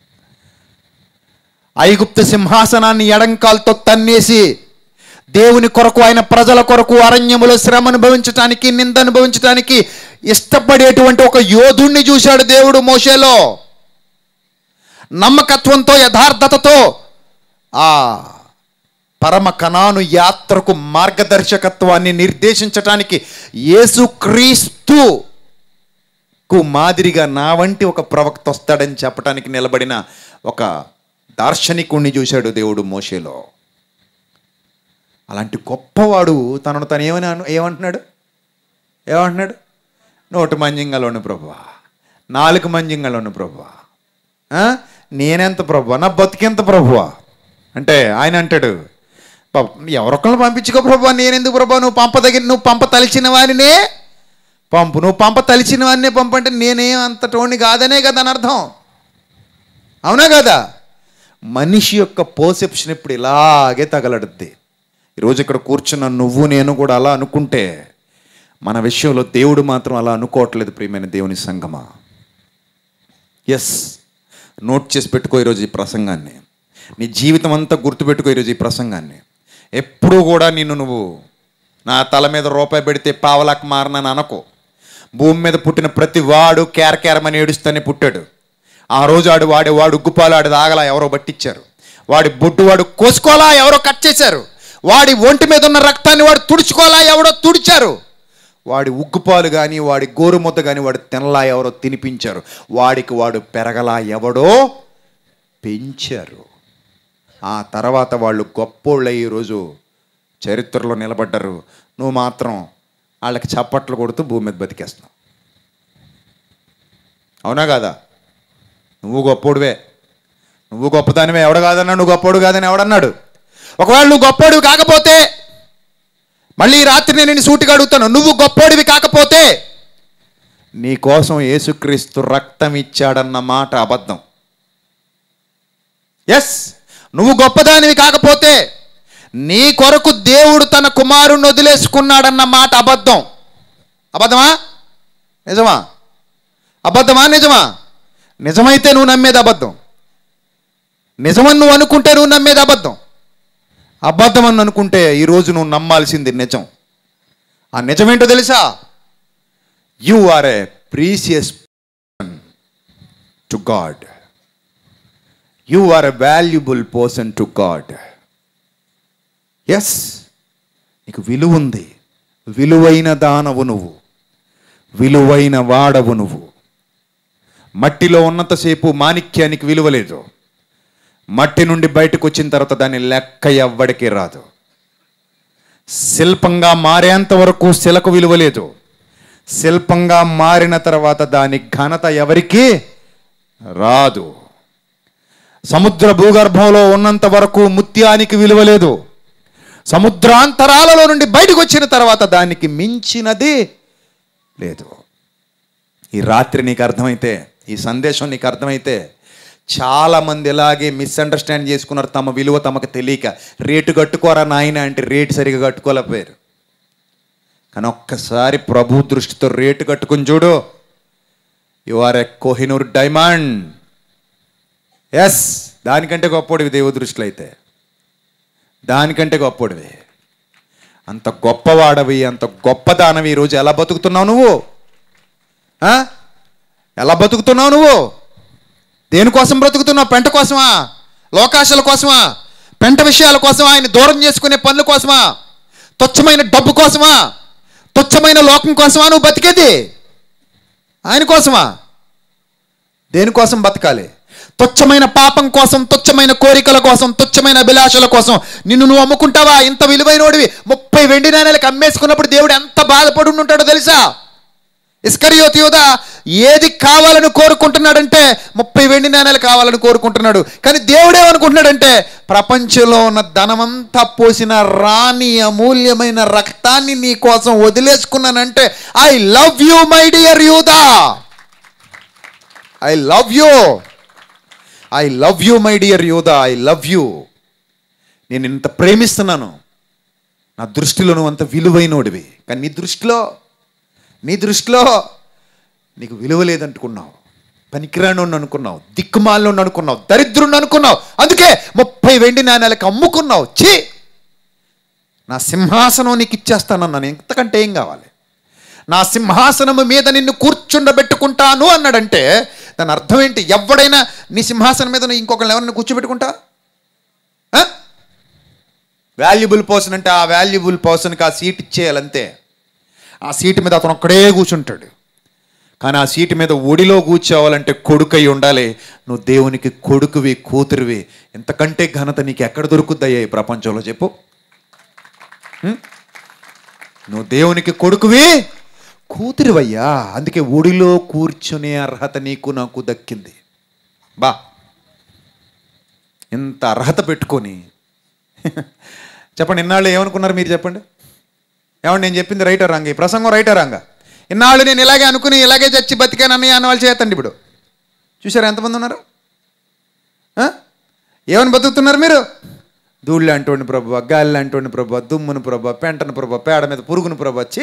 ఐగుప్త సింహాసనాన్ని ఎడంకాలతో తన్నేసి దేవుని కొరకు ఆయన ప్రజల కొరకు అరణ్యములో శ్రమ అనుభవించటానికి నింద అనుభవించటానికి ఇష్టపడేటువంటి ఒక యోధుణ్ణి చూశాడు దేవుడు మోషేలో నమ్మకత్వంతో యథార్థతతో ఆ పరమ కణాను యాత్రకు మార్గదర్శకత్వాన్ని నిర్దేశించటానికి యేసుక్రీస్తు కు మాదిరిగా నా వంటి ఒక ప్రవక్త వస్తాడని చెప్పడానికి నిలబడిన ఒక దార్శనికుణ్ణి చూశాడు దేవుడు మోషేలో అలాంటి గొప్పవాడు తనను తను ఏమని అను- ఏమంటున్నాడు ఏమంటున్నాడు నోటి మంజింగలోని ప్రభువా నాలుగు మంజింగలోని ప్రభువా ఆ? నేనెంత ప్రభువా నా బతికెంత ప్రభువా అంటే ఆయన అంటాడు "పాప, ఎవరొకరిని పంపించుకో ప్రభువా నేనెందుకు ప్రభువా నువ్వు పంప దగ్గర నువ్వు పంప తలిచిన వారినే పంపు నువ్వు పంప తలిచిన వారినే పంపు అంటే నేనేం అంత టోని కాదనే కదా అని అర్థం అవునా కదా మనిషి యొక్క పర్సెప్షన్ ఇప్పుడు ఇలాగే తగలడుద్ది ఈరోజు ఇక్కడ కూర్చున్న నువ్వు నేను కూడా అలా అనుకుంటే మన విషయంలో దేవుడు మాత్రం అలా అనుకోవట్లేదు ప్రియమైన దేవుని సంగమా ఎస్ నోట్ చేసి పెట్టుకో ఈరోజు ఈ ప్రసంగాన్ని నీ జీవితం అంతా గుర్తుపెట్టుకో ఈరోజు ఈ ప్రసంగాన్ని ఎప్పుడూ కూడా నిన్ను నువ్వు నా తల మీద రూపాయి పెడితే పావలాకు మారనని అనకో భూమి మీద పుట్టిన ప్రతి వాడు కేరకేరమని ఏడుస్తూనే పుట్టాడు ఆ రోజు ఆడు వాడి వాడు ఉగ్గుపాలు ఆడి దాగలా ఎవరో పట్టించారు వాడి బొడ్డు వాడు కోసుకోలా ఎవరో కట్ చేశారు వాడి ఒంటి మీద ఉన్న రక్తాన్ని వాడు తుడుచుకోలా ఎవడో తుడిచారు వాడి ఉగ్గుపాలు కానీ వాడి గోరుముద్ద కానీ వాడు తినలా ఎవరో తినిపించారు వాడికి వాడు పెరగలా ఎవడో పెంచారు ఆ తర్వాత వాళ్ళు గొప్పోళ్ళు ఈరోజు చరిత్రలో నిలబడ్డారు నువ్వు మాత్రం వాళ్ళకి చప్పట్లు కొడుతూ భూమి మీద బతికేస్తున్నావు అవునా కాదా నువ్వు గొప్పోడువే నువ్వు గొప్పదానివే ఎవడు కాదన్నా నువ్వు గొప్పోడు కాదని ఎవడన్నాడు ఒకవేళ నువ్వు గొప్పోడివి కాకపోతే మళ్ళీ ఈ రాత్రి నేను నిన్ను సూటిగా అడుగుతాను నువ్వు గొప్పోడివి కాకపోతే నీ కోసం యేసుక్రీస్తు రక్తం ఇచ్చాడన్న మాట అబద్ధం ఎస్ నువ్వు గొప్పదానివి కాకపోతే నీ కొరకు దేవుడు తన కుమారుణ్ణి వదిలేసుకున్నాడన్న మాట అబద్ధం అబద్ధమా నిజమా అబద్ధమా నిజమా నిజమైతే నువ్వు నమ్మేది అబద్ధం నిజమని నువ్వు అనుకుంటే నువ్వు నమ్మేది అబద్ధం అబద్ధం అని అనుకుంటే ఈరోజు నువ్వు నమ్మాల్సింది నిజం ఆ నిజమేంటో తెలుసా you are a precious to God you are a valuable person to God yes నీకు విలువ ఉంది విలువైన దానవు నువ్వు విలువైన వాడవు నువ్వు మట్టిలో ఉన్నంతసేపు మాణిక్యానికి విలువ లేదు మట్టి నుండి బయటకు వచ్చిన తర్వాత దాని లెక్క ఎవ్వడికి రాదు శిల్పంగా మారేంత వరకు శిలకు విలువ లేదు శిల్పంగా మారిన తర్వాత దాని ఘనత ఎవరికి రాదు సముద్ర భూగర్భంలో ఉన్నంత వరకు ముత్యానికి విలువ లేదు సముద్రాంతరాలలో నుండి బయటకు వచ్చిన తర్వాత దానికి మించినది లేదు ఈ రాత్రి నీకు అర్థమైతే ఈ సందేశం నీకు అర్థమైతే చాలామంది ఇలాగే మిస్అండర్స్టాండ్ చేసుకున్నారు తమ విలువ తమకు తెలియక రేటు కట్టుకోరా నాయన అంటే రేటు సరిగా కట్టుకోలేకపోయారు కానీ ఒక్కసారి ప్రభు దృష్టితో రేటు కట్టుకుని చూడు you are a Kohinoor diamond yes దానికంటే గొప్పోడివి దేవ దృష్టిలో అయితే దానికంటే గొప్పోడివి అంత గొప్పవాడవి అంత గొప్ప దానవి ఈరోజు ఎలా బతుకుతున్నావు నువ్వు ఆ? ఎలా బతుకుతున్నావు నువ్వు దేనికోసం బ్రతుకుతున్నావు పెంట కోసమా లోకాశల కోసమా పెంట విషయాల కోసమా ఆయన దూరం చేసుకునే పనుల కోసమా తుచ్చమైన డబ్బు కోసమా తుచ్చమైన లోకం కోసమా నువ్వు బతికేది ఆయన కోసమా దేనికోసం బతకాలి తుచ్చమైన పాపం కోసం తుచ్చమైన కోరికల కోసం తుచ్చమైన అభిలాషల కోసం నిన్ను నువ్వు అమ్ముకుంటావా ఇంత విలువైనోడివి ముప్పై వెండి నాణాలకు అమ్మేసుకున్నప్పుడు దేవుడు ఎంత బాధపడి ఉంటాడో తెలుసా ఇస్కరియోత్ యోధ ఏది కావాలని కోరుకుంటున్నాడంటే ముప్పై వెండి నాణాలు కావాలని కోరుకుంటున్నాడు కానీ దేవుడు ఏమనుకుంటున్నాడంటే ప్రపంచంలో ఉన్న ధనమంతా పోసిన రాని అమూల్యమైన రక్తాన్ని నీ కోసం వదిలేసుకున్నానంటే I love you my dear యూదా I love you I love you my dear యూదా ఐ లవ్ యూ నేను ఇంత ప్రేమిస్తున్నాను నా దృష్టిలో నువ్వు అంత విలువైనోడివి కానీ నీ దృష్టిలో నీ దృష్టిలో నీకు విలువ లేదంటుకున్నావు పనికిరాను అనుకున్నావు దిక్కుమాలను అనుకున్నావు దరిద్రుని అనుకున్నావు అందుకే ముప్పై వెండి నాణ్యాలకు అమ్ముకున్నావు ఛీ నా సింహాసనం నీకు ఇచ్చేస్తానన్నాను ఎంతకంటే ఏం కావాలి నా సింహాసనము మీద నిన్ను కూర్చుండబెట్టుకుంటాను అన్నాడంటే దాని అర్థం ఏంటి ఎవడైనా నీ సింహాసనం మీద నువ్వు ఇంకొకరిని ఎవరిని కూర్చోబెట్టుకుంటా వాల్యుబుల్ పర్సన్ అంటే ఆ వాల్యుబుల్ పర్సన్కి ఆ సీట్ ఇచ్చేయాలంతే ఆ సీటు మీద అతను ఒక్కడే కూర్చుంటాడు కానీ ఆ సీటు మీద ఒడిలో కూర్చోవాలంటే కొడుకై ఉండాలి నువ్వు దేవునికి కొడుకువి కూతురువి ఎంతకంటే ఘనత నీకు ఎక్కడ దొరుకుద్దయ్యా ఈ ప్రపంచంలో చెప్పు హ్మ్? నువ్వు దేవునికి కొడుకువి కూతురువయ్యా అందుకే ఒడిలో కూర్చునే అర్హత నీకు నాకు దక్కింది బా ఇంత అర్హత పెట్టుకొని చెప్పండి ఇన్నాళ్ళు ఏమనుకున్నారు మీరు చెప్పండి ఏమండి నేను చెప్పింది రైటా రాంగ ఈ ప్రసంగం రైటా రాంగ ఇన్నాళ్ళు నేను ఇలాగే అనుకుని ఇలాగే చచ్చి బతికానని అన్న వాళ్ళు చేతండి ఇప్పుడు చూసారా ఎంతమంది ఉన్నారు ఆ? ఏమని బతుకుతున్నారు మీరు ధూళ్ళు అంటోండి ప్రభు గాలి అంటోండి ప్రభు దుమ్మును ప్రభు పెంటను ప్రభు పేడ మీద పురుగును ప్రభు వచ్చి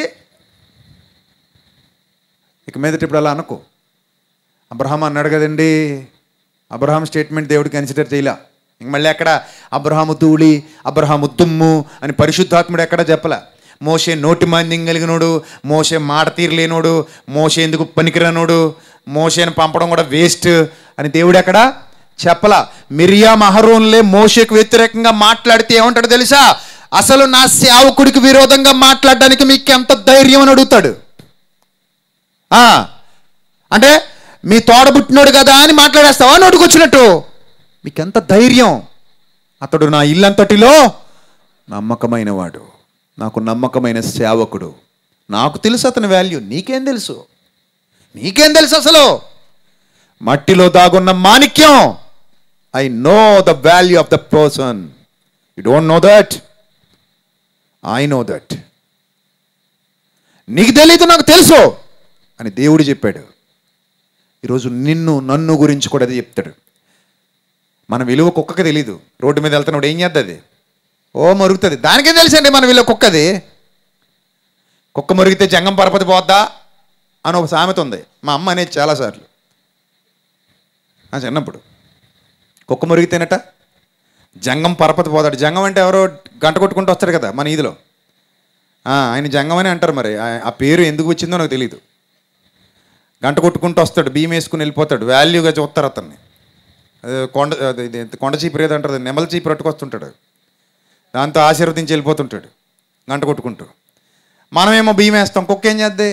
ఇక మీదట ఇప్పుడు అలా అనుకో అబ్రహాం అన్నాడు కదండి అబ్రహాం స్టేట్మెంట్ దేవుడు కన్సిడర్ చేయలే ఇంక మళ్ళీ ఎక్కడ అబ్రహాము ధూళి అబ్రహాము తుమ్ము అని పరిశుద్ధాత్ముడు ఎక్కడ చెప్పలే మోసే నోటి మాంద్యం కలిగినోడు మోసే మాట తీరలేనోడు మోసే ఎందుకు పనికిరానోడు మోసేని పంపడం కూడా వేస్ట్ అని దేవుడు ఎక్కడ చెప్పలా మిరియా మహరోన్లే మోషేకు వ్యతిరేకంగా మాట్లాడితే ఏమంటాడు తెలుసా అసలు నా సేవకుడికి విరోధంగా మాట్లాడడానికి మీకు ఎంత ధైర్యం అని అడుగుతాడు ఆ, అంటే మీ తోడబుట్టినోడు కదా అని మాట్లాడేస్తావా నోటుకొచ్చినట్టు మీకెంత ధైర్యం అతడు నా ఇల్లంతటిలో నమ్మకమైన వాడు నాకు నమ్మకమైన సేవకుడు నాకు తెలుసు అతని వాల్యూ నీకేం తెలుసు నీకేం తెలుసు అసలు మట్టిలో దాగున్న మాణిక్యం I know the value of the person you don't know that I know that నీకు తెలీదు నాకు తెలుసు అని దేవుడు చెప్పాడు ఈరోజు నిన్ను నన్ను గురించి కూడా అది చెప్తాడు మన విలువ కుక్కకి తెలీదు రోడ్డు మీద వెళ్తున్నప్పుడు ఏం చేస్తుంది ఓ మరుగుతుంది దానికేం తెలుసండి మన విలువ కుక్కది కుక్క మరిగితే జంగం పరపతి పోద్దా అని ఒక సామెత ఉంది మా అమ్మ అనేది చాలాసార్లు ఆ చిన్నప్పుడు కుక్క మురిగితేనట జంగం పరపతి పోతాడు జంగం అంటే ఎవరో గంట కొట్టుకుంటూ వస్తాడు కదా మన ఈదిలో ఆ, ఆయన జంగం అని అంటారు మరి ఆ- ఆ పేరు ఎందుకు వచ్చిందో నాకు తెలియదు గంట కొట్టుకుంటూ వస్తాడు బియ్యం వేసుకుని వెళ్ళిపోతాడు వాల్యూగా చూస్తారు అతన్ని అదే కొండ అది ఇది కొండ చీపురు ఏదో అంటారు నెమల చీపురు పట్టుకొస్తుంటాడు దాంతో ఆశీర్వదించి వెళ్ళిపోతుంటాడు గంట కొట్టుకుంటూ మనమేమో బియ్యం వేస్తాం కుక్క ఏం చేద్ది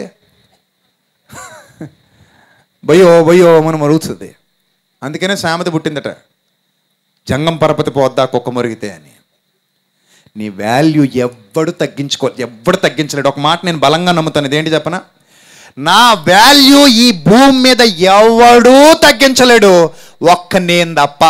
బయ్యో బయ్యో మనం మరుగుతుంది అందుకనే సామెత పుట్టిందట జంగం పరపతి పోద్దా కుక్క మురిగితే అని నీ వాల్యూ ఎవ్వడు తగ్గించుకో ఎవ్వడు తగ్గించలేడు ఒక మాట నేను బలంగా నమ్ముతాను ఇదేంటి చెప్పనా నా వాల్యూ ఈ భూమి మీద ఎవడూ తగ్గించలేడు ఒక్క నేను తప్ప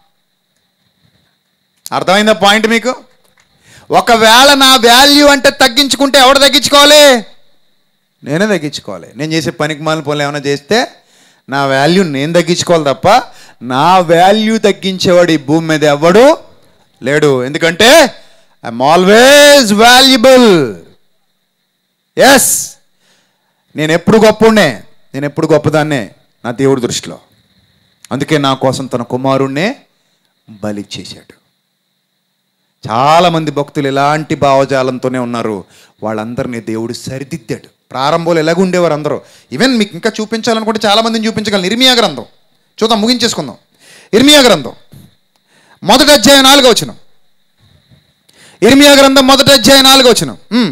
అర్థమైందా పాయింట్ మీకు ఒకవేళ నా వాల్యూ అంటే తగ్గించుకుంటే ఎవడు తగ్గించుకోవాలి నేనే తగ్గించుకోవాలి నేను చేసే పనికి మాలిన పనులు ఏమైనా చేస్తే నా వాల్యూ నేను తగ్గించుకోవాలి తప్ప నా వాల్యూ తగ్గించేవాడు ఈ భూమి మీద ఎవడు లేడు ఎందుకంటే ఐఎమ్ ఆల్వేస్ వాల్యుబుల్ ఎస్ నేను ఎప్పుడు గొప్పనే నేను ఎప్పుడు గొప్పదాన్నే నా దేవుడి దృష్టిలో అందుకే నా కోసం తన కుమారుణ్ణే బలి చేశాడు చాలామంది భక్తులు ఎలాంటి భావజాలంతోనే ఉన్నారు వాళ్ళందరినీ దేవుడు సరిదిద్దాడు ప్రారంభంలో ఎలాగ ఉండేవారు అందరూ ఈవెన్ మీకు ఇంకా చూపించాలనుకుంటే చాలామందిని చూపించగలను ఇర్మియా గ్రంథం చూద్దాం ముగించేసుకుందాం ఇర్మియా గ్రంథం మొదటి అధ్యాయం నాలుగో వచ్చిన ఇర్మియా గ్రంథం మొదటి అధ్యాయం నాలుగో వచ్చిన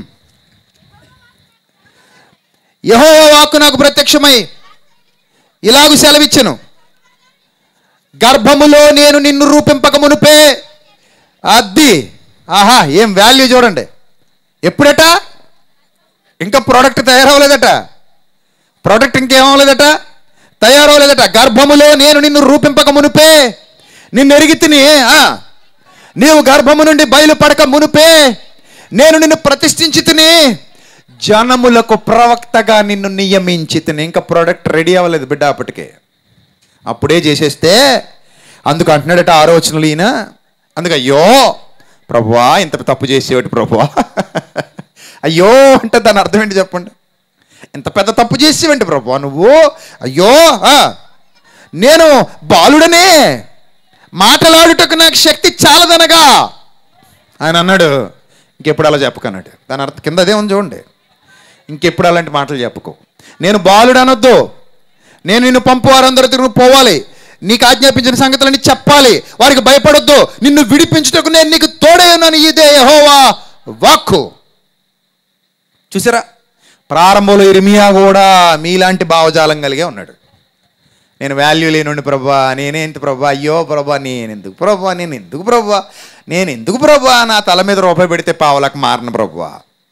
యహో వాక్కు నాకు ప్రత్యక్షమై ఇలాగు సెలవిచ్చెను గర్భములో నేను నిన్ను రూపింపక మునుపే అద్ది ఆహా ఏం వాల్యూ చూడండి ఎప్పుడట ఇంకా ప్రోడక్ట్ తయారవ్వలేదట ప్రోడక్ట్ ఇంకేమవ్వలేదట తయారవ్వలేదట గర్భములో నేను నిన్ను రూపింపక మునుపే నిన్ను ఎరిగి తిని ఆ, నీవు గర్భము నుండి బయలుపడక మునుపే నేను నిన్ను ప్రతిష్ఠించి తిని జనములకు ప్రవక్తగా నిన్ను నియమించి తిని ఇంకా ప్రోడక్ట్ రెడీ అవ్వలేదు బిడ్డ అప్పటికే అప్పుడే చేసేస్తే అందుకు అంటున్నాడట ఆలోచనలు ఈయన అందుకు అయ్యో ప్రభువా ఇంత తప్పు చేసేవాటి ప్రభువా అయ్యో అంటే దాని అర్థం ఏంటి చెప్పండి ఇంత పెద్ద తప్పు చేసేవంటి ప్రభువా నువ్వు అయ్యో ఆ, నేను బాలుడనే మాటలాడుటకు నాకు శక్తి చాలదనగా ఆయన అన్నాడు ఇంకెప్పుడు అలా చెప్పకన్నాడు దాని అర్థం కింద అదే ఉంది చూడండి ఇంకెప్పుడు అలాంటి మాటలు చెప్పుకో నేను బాలుడు అనొద్దు నేను నిన్ను పంపు వారందరూ తిరుగు పోవాలి నీకు ఆజ్ఞాపించిన సంగతులని చెప్పాలి వారికి భయపడొద్దు నిన్ను విడిపించుటకు నేను నీకు తోడే ఉన్నాను ఇదే యెహోవా వాక్కు చూసారా ప్రారంభంలో ఇర్మియా కూడా మీలాంటి భావజాలం కలిగే ఉన్నాడు నేను వాల్యూ లేనుండి ప్రభా నేనేంటి ప్రభా అయ్యో ప్రభా నేను ఎందుకు ప్రభా నేను ఎందుకు ప్రభా నేను ఎందుకు ప్రభా నా తల మీద రూపాయి పెడితే పావలకు మారిన ప్రభా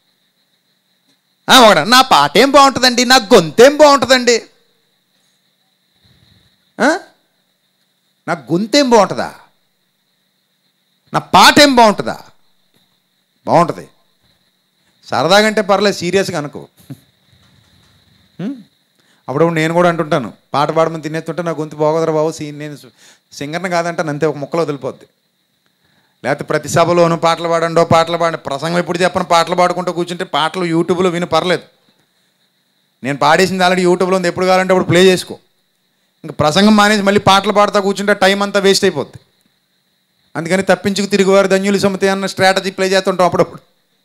ఆ, ఒకడు, నా పాట ఏం బాగుంటుందండి నా గొంతేం బాగుంటుందండి ఆ? నా గొంతేం బాగుంటుందా నా పాట ఏం బాగుంటుందా బాగుంటుంది సరదాగా అంటే పర్లేదు సీరియస్గా అనుకో ఉం? అప్పుడప్పుడు నేను కూడా అంటుంటాను పాట పాడమని తినేస్తుంటే నా గొంతు బాగోదరా బాబు సీ నేను సింగర్ని కాదంటాను అంతే ఒక ముక్కలో వదిలిపోద్ది లేకపోతే ప్రతి సభలోనూ పాటలు పాడండో పాటలు పాడండి ప్రసంగం ఎప్పుడు చెప్పను పాటలు పాడుకుంటూ కూర్చుంటే పాటలు యూట్యూబ్లో విని పర్లేదు నేను పాడేసింది ఆల్రెడీ యూట్యూబ్లో ఉంది ఎప్పుడు కావాలంటే అప్పుడు ప్లే చేసుకో ఇంకా ప్రసంగం మానేసి మళ్ళీ పాటలు పాడుతూ కూర్చుంటే టైం అంతా వేస్ట్ అయిపోద్ది అందుకని తప్పించుకు తిరుగువారు ధన్యులు సమితి అన్న స్ట్రాటజీ ప్లే చేస్తుంటాం అప్పుడప్పుడు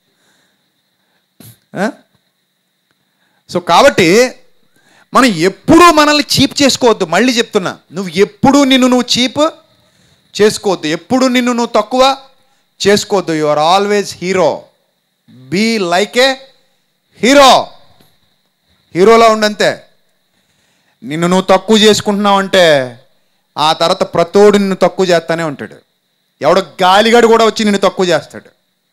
ఆ? సో కాబట్టి మనం ఎప్పుడూ మనల్ని చీప్ చేసుకోవద్దు మళ్ళీ చెప్తున్నా నువ్వు ఎప్పుడూ నిన్ను నువ్వు చీప్ చేసుకోవద్దు ఎప్పుడు నిన్ను నువ్వు తక్కువ చేసుకోవద్దు you are always hero be like a hero హీరోలా ఉండంతే నిన్ను నువ్వు తక్కువ చేసుకుంటున్నావు అంటే ఆ తర్వాత ప్రతోడు నిన్ను తక్కువ చేస్తానే ఉంటాడు ఎవడో గాలిగాడు కూడా వచ్చి నిన్ను తక్కువ చేస్తాడు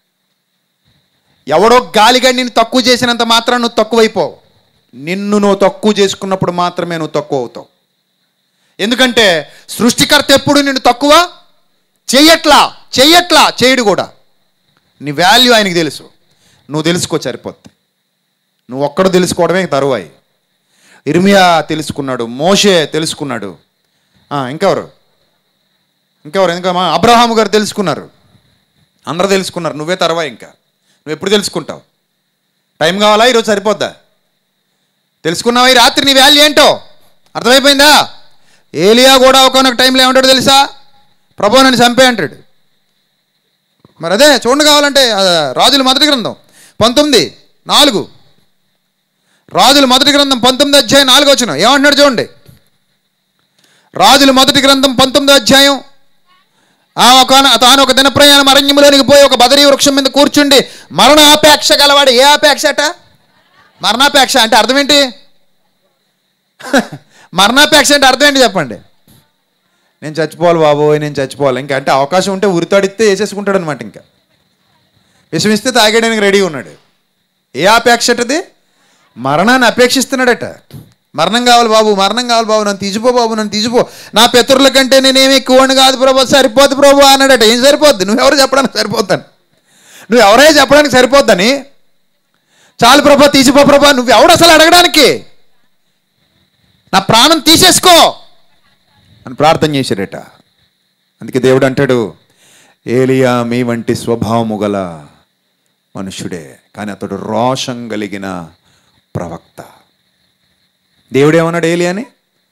ఎవడో గాలిగాడు నిన్ను తక్కువ చేసినంత మాత్రం నువ్వు తక్కువైపోవు నిన్ను నువ్వు తక్కువ చేసుకున్నప్పుడు మాత్రమే నువ్వు తక్కువ అవుతావు ఎందుకంటే సృష్టికర్త ఎప్పుడు నిన్ను తక్కువ చెయ్యట్లా చెయ్యట్లా చేయడు కూడా నీ వాల్యూ ఆయనకి తెలుసు నువ్వు తెలుసుకో సరిపోద్ది నువ్వు ఒక్కడు తెలుసుకోవడమే తరువాయి ఇర్మియా తెలుసుకున్నాడు మోషే తెలుసుకున్నాడు ఆ, ఇంకెవరు ఇంకెవరు ఇంకా మా అబ్రహాము గారు తెలుసుకున్నారు అందరూ తెలుసుకున్నారు నువ్వే తర్వా ఇంకా నువ్వు ఎప్పుడు తెలుసుకుంటావు టైం కావాలా ఈరోజు సరిపోద్దా తెలుసుకున్నావా ఈ రాత్రి నీ వాల్యూ ఏంటో అర్థమైపోయిందా ఏలియా కూడా ఒకనొక టైంలో ఏమంటాడు తెలుసా ప్రభు నన్ను చంపే అంటాడు మరి అదే చూడండి కావాలంటే ఆ, రాజుల మొదటి గ్రంథం పంతొమ్మిది నాలుగు రాజుల మొదటి గ్రంథం పంతొమ్మిది అధ్యాయం నాలుగు వచ్చిన ఏమంటున్నాడు చూడండి రాజుల మొదటి గ్రంథం పంతొమ్మిది అధ్యాయం ఆ ఒక తాను ఒక దిన ప్రయాణం అరణ్యములోనికి పోయి ఒక బదరీ వృక్షం మీద కూర్చుండి మరణాపేక్ష గలవాడు ఏ ఆపేక్ష అట మరణాపేక్ష అంటే అర్థం ఏంటి మరణాపేక్ష అంటే అర్థం ఏంటి చెప్పండి నేను చచ్చిపోవాలి బాబోయ్ నేను చచ్చిపోవాలి ఇంకా అంటే అవకాశం ఉంటే ఉరితాడిస్తే వేసేసుకుంటాడు అనమాట ఇంకా విషమిస్తే తాగేయడానికి రెడీగా ఉన్నాడు ఏ ఆపేక్ష అటది మరణాన్ని అపేక్షిస్తున్నాడట మరణం కావాలి బాబు మరణం కావాలి బాబు నన్ను తీసిపో బాబు నన్ను తీసిపో నా పితరుల కంటే నేనేమి ఎక్కువని కాదు ప్రభు సరిపోద్ది ప్రభు అన్నాడట ఏం సరిపోద్ది నువ్వెవరు చెప్పడానికి సరిపోద్దని నువ్వు ఎవరే చెప్పడానికి సరిపోద్దని చాలు ప్రభా తీసిపో ప్రభా నువ్వు ఎవడు అసలు అడగడానికి నా ప్రాణం తీసేసుకో అని ప్రార్థన చేశాడట అందుకే దేవుడు అంటాడు ఏలియా మీ వంటి స్వభావము గల మనుషుడే కానీ అతడు రోషం కలిగిన ప్రవక్త దేవుడేమన్నాడు ఏలియాని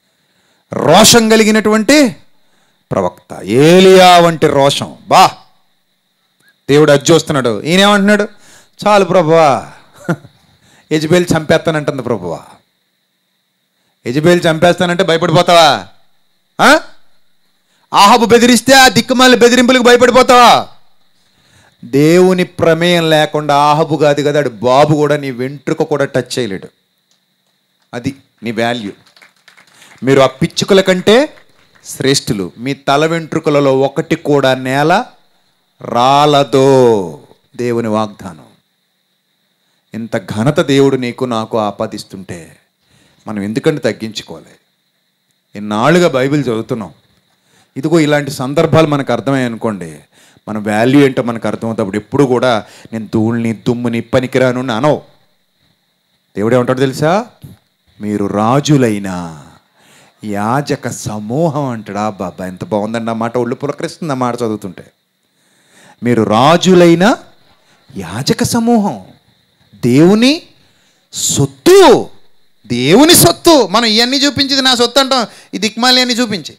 రోషం కలిగినటువంటి ప్రవక్త ఏలియా వంటి రోషం బా దేవుడు అది చూస్తున్నాడు ఈయనేమంటున్నాడు చాలు ప్రభువా యజబేల్ చంపేస్తానంటుంది ప్రభువా యజబేల్ చంపేస్తానంటే భయపడిపోతావా ఆ? ఆహబు బెదిరిస్తే ఆ దిక్కుమాలి బెదిరింపులకు భయపడిపోతావా దేవుని ప్రమేయం లేకుండా ఆహబు కాదు కదా ఆడు బాబు కూడా నీ వెంట్రుక కూడా టచ్ చేయలేడు అది నీ వాల్యూ మీరు ఆ పిచ్చుకల కంటే శ్రేష్ఠులు మీ తల వెంట్రుకలలో ఒకటి కూడా నేల రాలదో దేవుని వాగ్దానం ఇంత ఘనత దేవుడు నీకు నాకు ఆపాదిస్తుంటే మనం ఎందుకంటే తగ్గించుకోవాలి ఇన్నాళ్ళుగా బైబిల్ చదువుతున్నాం ఇదిగో ఇలాంటి సందర్భాలు మనకు అర్థమయ్యాయి అనుకోండి మన వాల్యూ ఏంటో మనకు అర్థమవుతాడు ఎప్పుడు కూడా నేను ధూళిని దుమ్ముని పనికిరాను అని అనవు దేవుడు ఏమంటాడు తెలుసా మీరు రాజులైన యాజక సమూహం అంటాడా బాబా ఎంత బాగుందండి ఆ మాట ఒళ్ళు పులకరిస్తుంది ఆ మాట చదువుతుంటే మీరు రాజులైన యాజక సమూహం దేవుని సొత్తు దేవుని సొత్తు మనం ఇవన్నీ చూపించింది నా సొత్తు అంటాం ఈ దిక్మాలి అన్ని చూపించి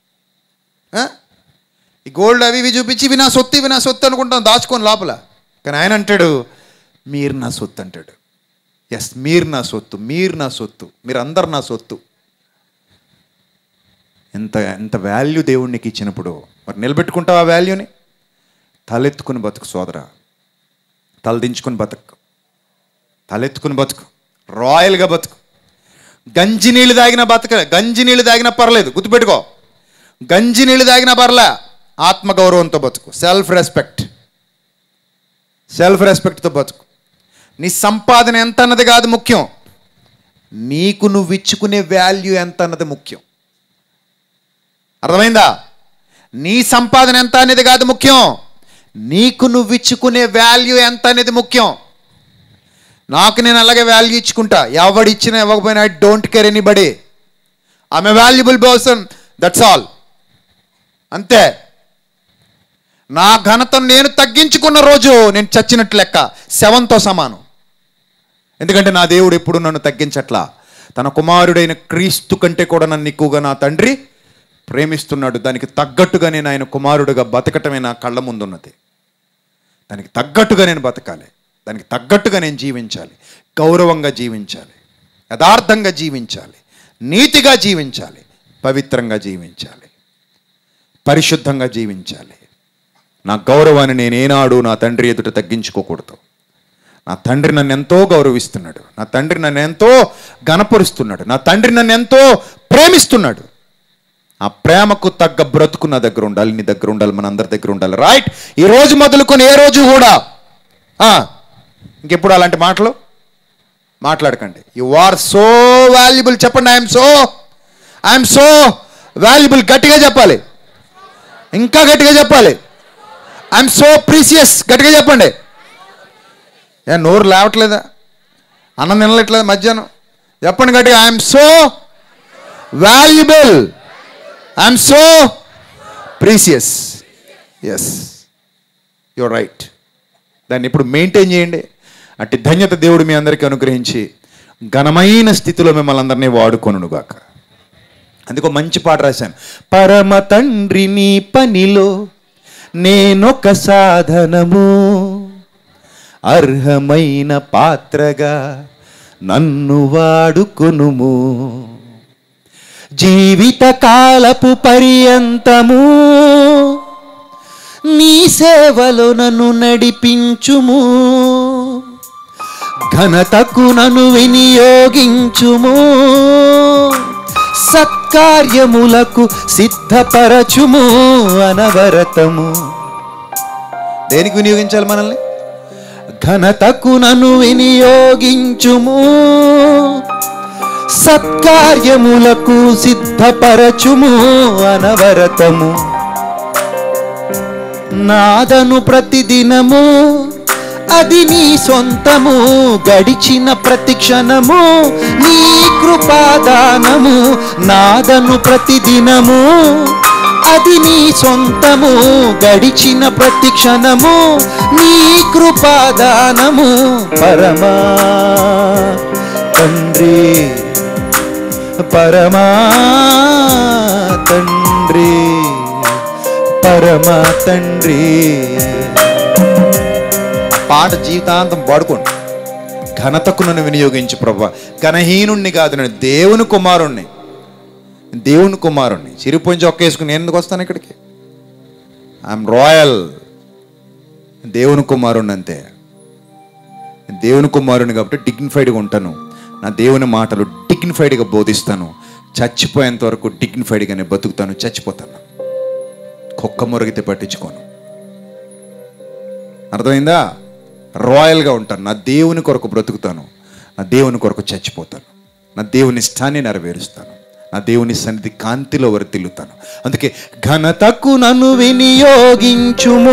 ఆ? ఈ గోల్డ్ అవి ఇవి చూపించి ఇవి నా సొత్తు ఇవి నా సొత్తు అనుకుంటాం దాచుకొని లోపల కానీ ఆయన అంటాడు మీరు నా సొత్తు అంటాడు ఎస్ మీరు నా సొత్తు మీరు నా సొత్తు మీరు అందరు నా సొత్తు ఎంత ఎంత వాల్యూ దేవుడికి ఇచ్చినప్పుడు మరి నిలబెట్టుకుంటావు ఆ వాల్యూని తలెత్తుకుని బతుకు సోదరా తలదించుకుని బతుకు తలెత్తుకుని బతుకు రాయల్గా బతుకు గంజి నీళ్ళు తాగినా బతక గంజి నీళ్ళు తాగినా పర్లేదు గుర్తుపెట్టుకో గంజి నీళ్ళు తాగినా పర్లే ఆత్మగౌరవంతో బతుకు సెల్ఫ్ రెస్పెక్ట్ సెల్ఫ్ రెస్పెక్ట్తో బతుకు నీ సంపాదన ఎంత అన్నది కాదు ముఖ్యం నీకు నువ్వు ఇచ్చుకునే వాల్యూ ఎంత అన్నది ముఖ్యం అర్థమైందా నీ సంపాదన ఎంత అనేది కాదు ముఖ్యం నీకు నువ్వు ఇచ్చుకునే వాల్యూ ఎంత అనేది ముఖ్యం నాకు నేను అలాగే వాల్యూ ఇచ్చుకుంటా ఎవడు ఇచ్చినా ఇవ్వకపోయినా I don't care anybody I'm a valuable person that's all అంతే నా ఘనతను నేను తగ్గించుకున్న రోజు నేను చచ్చినట్టు లెక్క శవంతో సమానం ఎందుకంటే నా దేవుడు ఎప్పుడు నన్ను తగ్గించట్లా తన కుమారుడైన క్రీస్తు కంటే కూడా నన్ను ఎక్కువగా నా తండ్రి ప్రేమిస్తున్నాడు దానికి తగ్గట్టుగా నేను ఆయన కుమారుడుగా బతకటమే నా కళ్ళ ముందున్నది దానికి తగ్గట్టుగా నేను బతకాలి దానికి తగ్గట్టుగా నేను జీవించాలి గౌరవంగా జీవించాలి యథార్థంగా జీవించాలి నీతిగా జీవించాలి పవిత్రంగా జీవించాలి పరిశుద్ధంగా జీవించాలి నా గౌరవాన్ని నేను ఏనాడు నా తండ్రి ఎదుట తగ్గించుకోకూడదు నా తండ్రి నన్ను ఎంతో గౌరవిస్తున్నాడు నా తండ్రి నన్ను ఎంతో గనపరుస్తున్నాడు నా తండ్రి నన్ను ఎంతో ప్రేమిస్తున్నాడు ఆ ప్రేమకు తగ్గ బ్రతుకు నా దగ్గర ఉండాలి నీ దగ్గర ఉండాలి మన అందరి దగ్గర ఉండాలి రైట్ ఈ రోజు మొదలుకొని ఏ రోజు కూడా ఆ, ఇంకెప్పుడు అలాంటి మాటలు మాట్లాడకండి యు ఆర్ సో వాల్యుబుల్ చెప్పండి I'm so I'm so valuable గట్టిగా చెప్పాలి ఇంకా గట్టిగా చెప్పాలి ఐఎమ్ సో ప్రీసియస్ గట్టిగా చెప్పండి ఏ నోరు లేవట్లేదా అన్నం తినలేట్లేదా మధ్యాహ్నం చెప్పండి గట్టిగా I'm so valuable I'm so precious yes your right దాన్ని ఇప్పుడు మెయింటైన్ చేయండి అట్టి ధన్యత దేవుడు మీ అందరికీ అనుగ్రహించి ఘనమైన స్థితిలో మిమ్మల్ని అందరినీ వాడుకొనుగాక అందుకో మంచి పాట రాశాను పరమ తండ్రి నీ పనిలో నేనొక సాధనము అర్హమైన పాత్రగా నన్ను వాడుకొనుము జీవిత కాలపు పర్యంతము నీ సేవలో నన్ను నడిపించుము ఘనతకు నన్ను వినియోగించుము సత్కార్యములకు సిద్ధపరచుము అనవరతము దేనికి వినియోగించాలి మనల్ని ఘనతకు నన్ను వినియోగించుము సత్కార్యములకు సిద్ధపరచుము అనవరతము నాదను ప్రతిదినము అది నీ సొంతము గడిచిన ప్రతి క్షణము నీ కృపాదానము నాదను ప్రతిదినము అది నీ సొంతము గడిచిన ప్రతి క్షణము నీ కృపాదానము పరమా తండ్రి పరమా తండ్రి పరమ తండ్రి పాట జీవితాంతం పాడుకోండి ఘనతకు నన్ను వినియోగించు ప్రభా ఘనహీనుణ్ణి కాదు నేను దేవుని కుమారుణ్ణి దేవుని కుమారుణ్ణి చిరిపోయించి ఒక్కేసుకుని నేను ఎందుకు వస్తాను ఇక్కడికి ఐఎమ్ రాయల్ దేవుని కుమారుణ్ణి అంతే దేవుని కుమారుని కాబట్టి డిగ్నిఫైడ్గా ఉంటాను నా దేవుని మాటలు డిగ్నిఫైడ్గా బోధిస్తాను చచ్చిపోయేంత వరకు డిగ్నిఫైడ్గానే బతుకుతాను చచ్చిపోతాను కుక్క మురిగితే పట్టించుకోను అర్థమైందా రాయల్గా ఉంటాను నా దేవుని కొరకు బ్రతుకుతాను నా దేవుని కొరకు చచ్చిపోతాను నా దేవుని ఇష్టాన్ని నెరవేరుస్తాను నా దేవుని సన్నిధి కాంతిలో వర్తిల్లుతాను అందుకే ఘనతకు నన్ను వినియోగించుము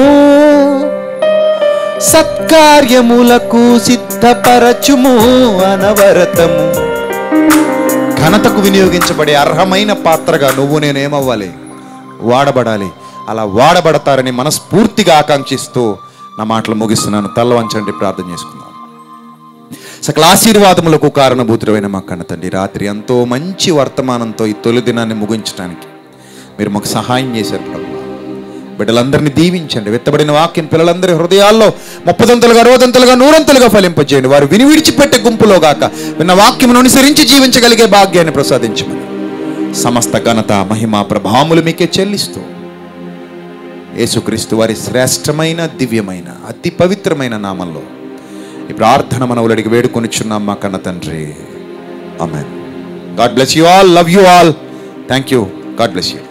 సత్కార్యములకు సిద్ధపరచుము అనవరతము ఘనతకు వినియోగించబడే అర్హమైన పాత్రగా నువ్వు నేనేమవ్వాలి వాడబడాలి అలా వాడబడతారని మనస్ఫూర్తిగా ఆకాంక్షిస్తూ నా మాటలు ముగిస్తున్నాను తల్ల వంచండి ప్రార్థన చేసుకుందాం సకల ఆశీర్వాదములకు కారణభూతుడైన మా కన్న తండ్రి రాత్రి ఎంతో మంచి వర్తమానంతో ఈ తొలి దినాన్ని ముగించడానికి మీరు మాకు సహాయం చేశారు ప్రభు బిడ్డలందరినీ దీవించండి వెత్తబడిన వాక్యం పిల్లలందరి హృదయాల్లో ముప్పదంతలుగా అరవదంతలుగా నూరంతలుగా ఫలింపజేయండి వారు విని విడిచిపెట్టే గుంపులో గాక విన్న వాక్యమును అనుసరించి జీవించగలిగే భాగ్యాన్ని ప్రసాదించమని సమస్త ఘనత మహిమ ప్రభావములు మీకే చెల్లిస్తూ యేసుక్రీస్తు వారి శ్రేష్టమైన దివ్యమైన అతి పవిత్రమైన నామంలో ఈ ప్రార్థన మనవులడికి వేడుకొనిచున్నాం మా కన్న తండ్రి amen God bless you all love you all thank you God bless you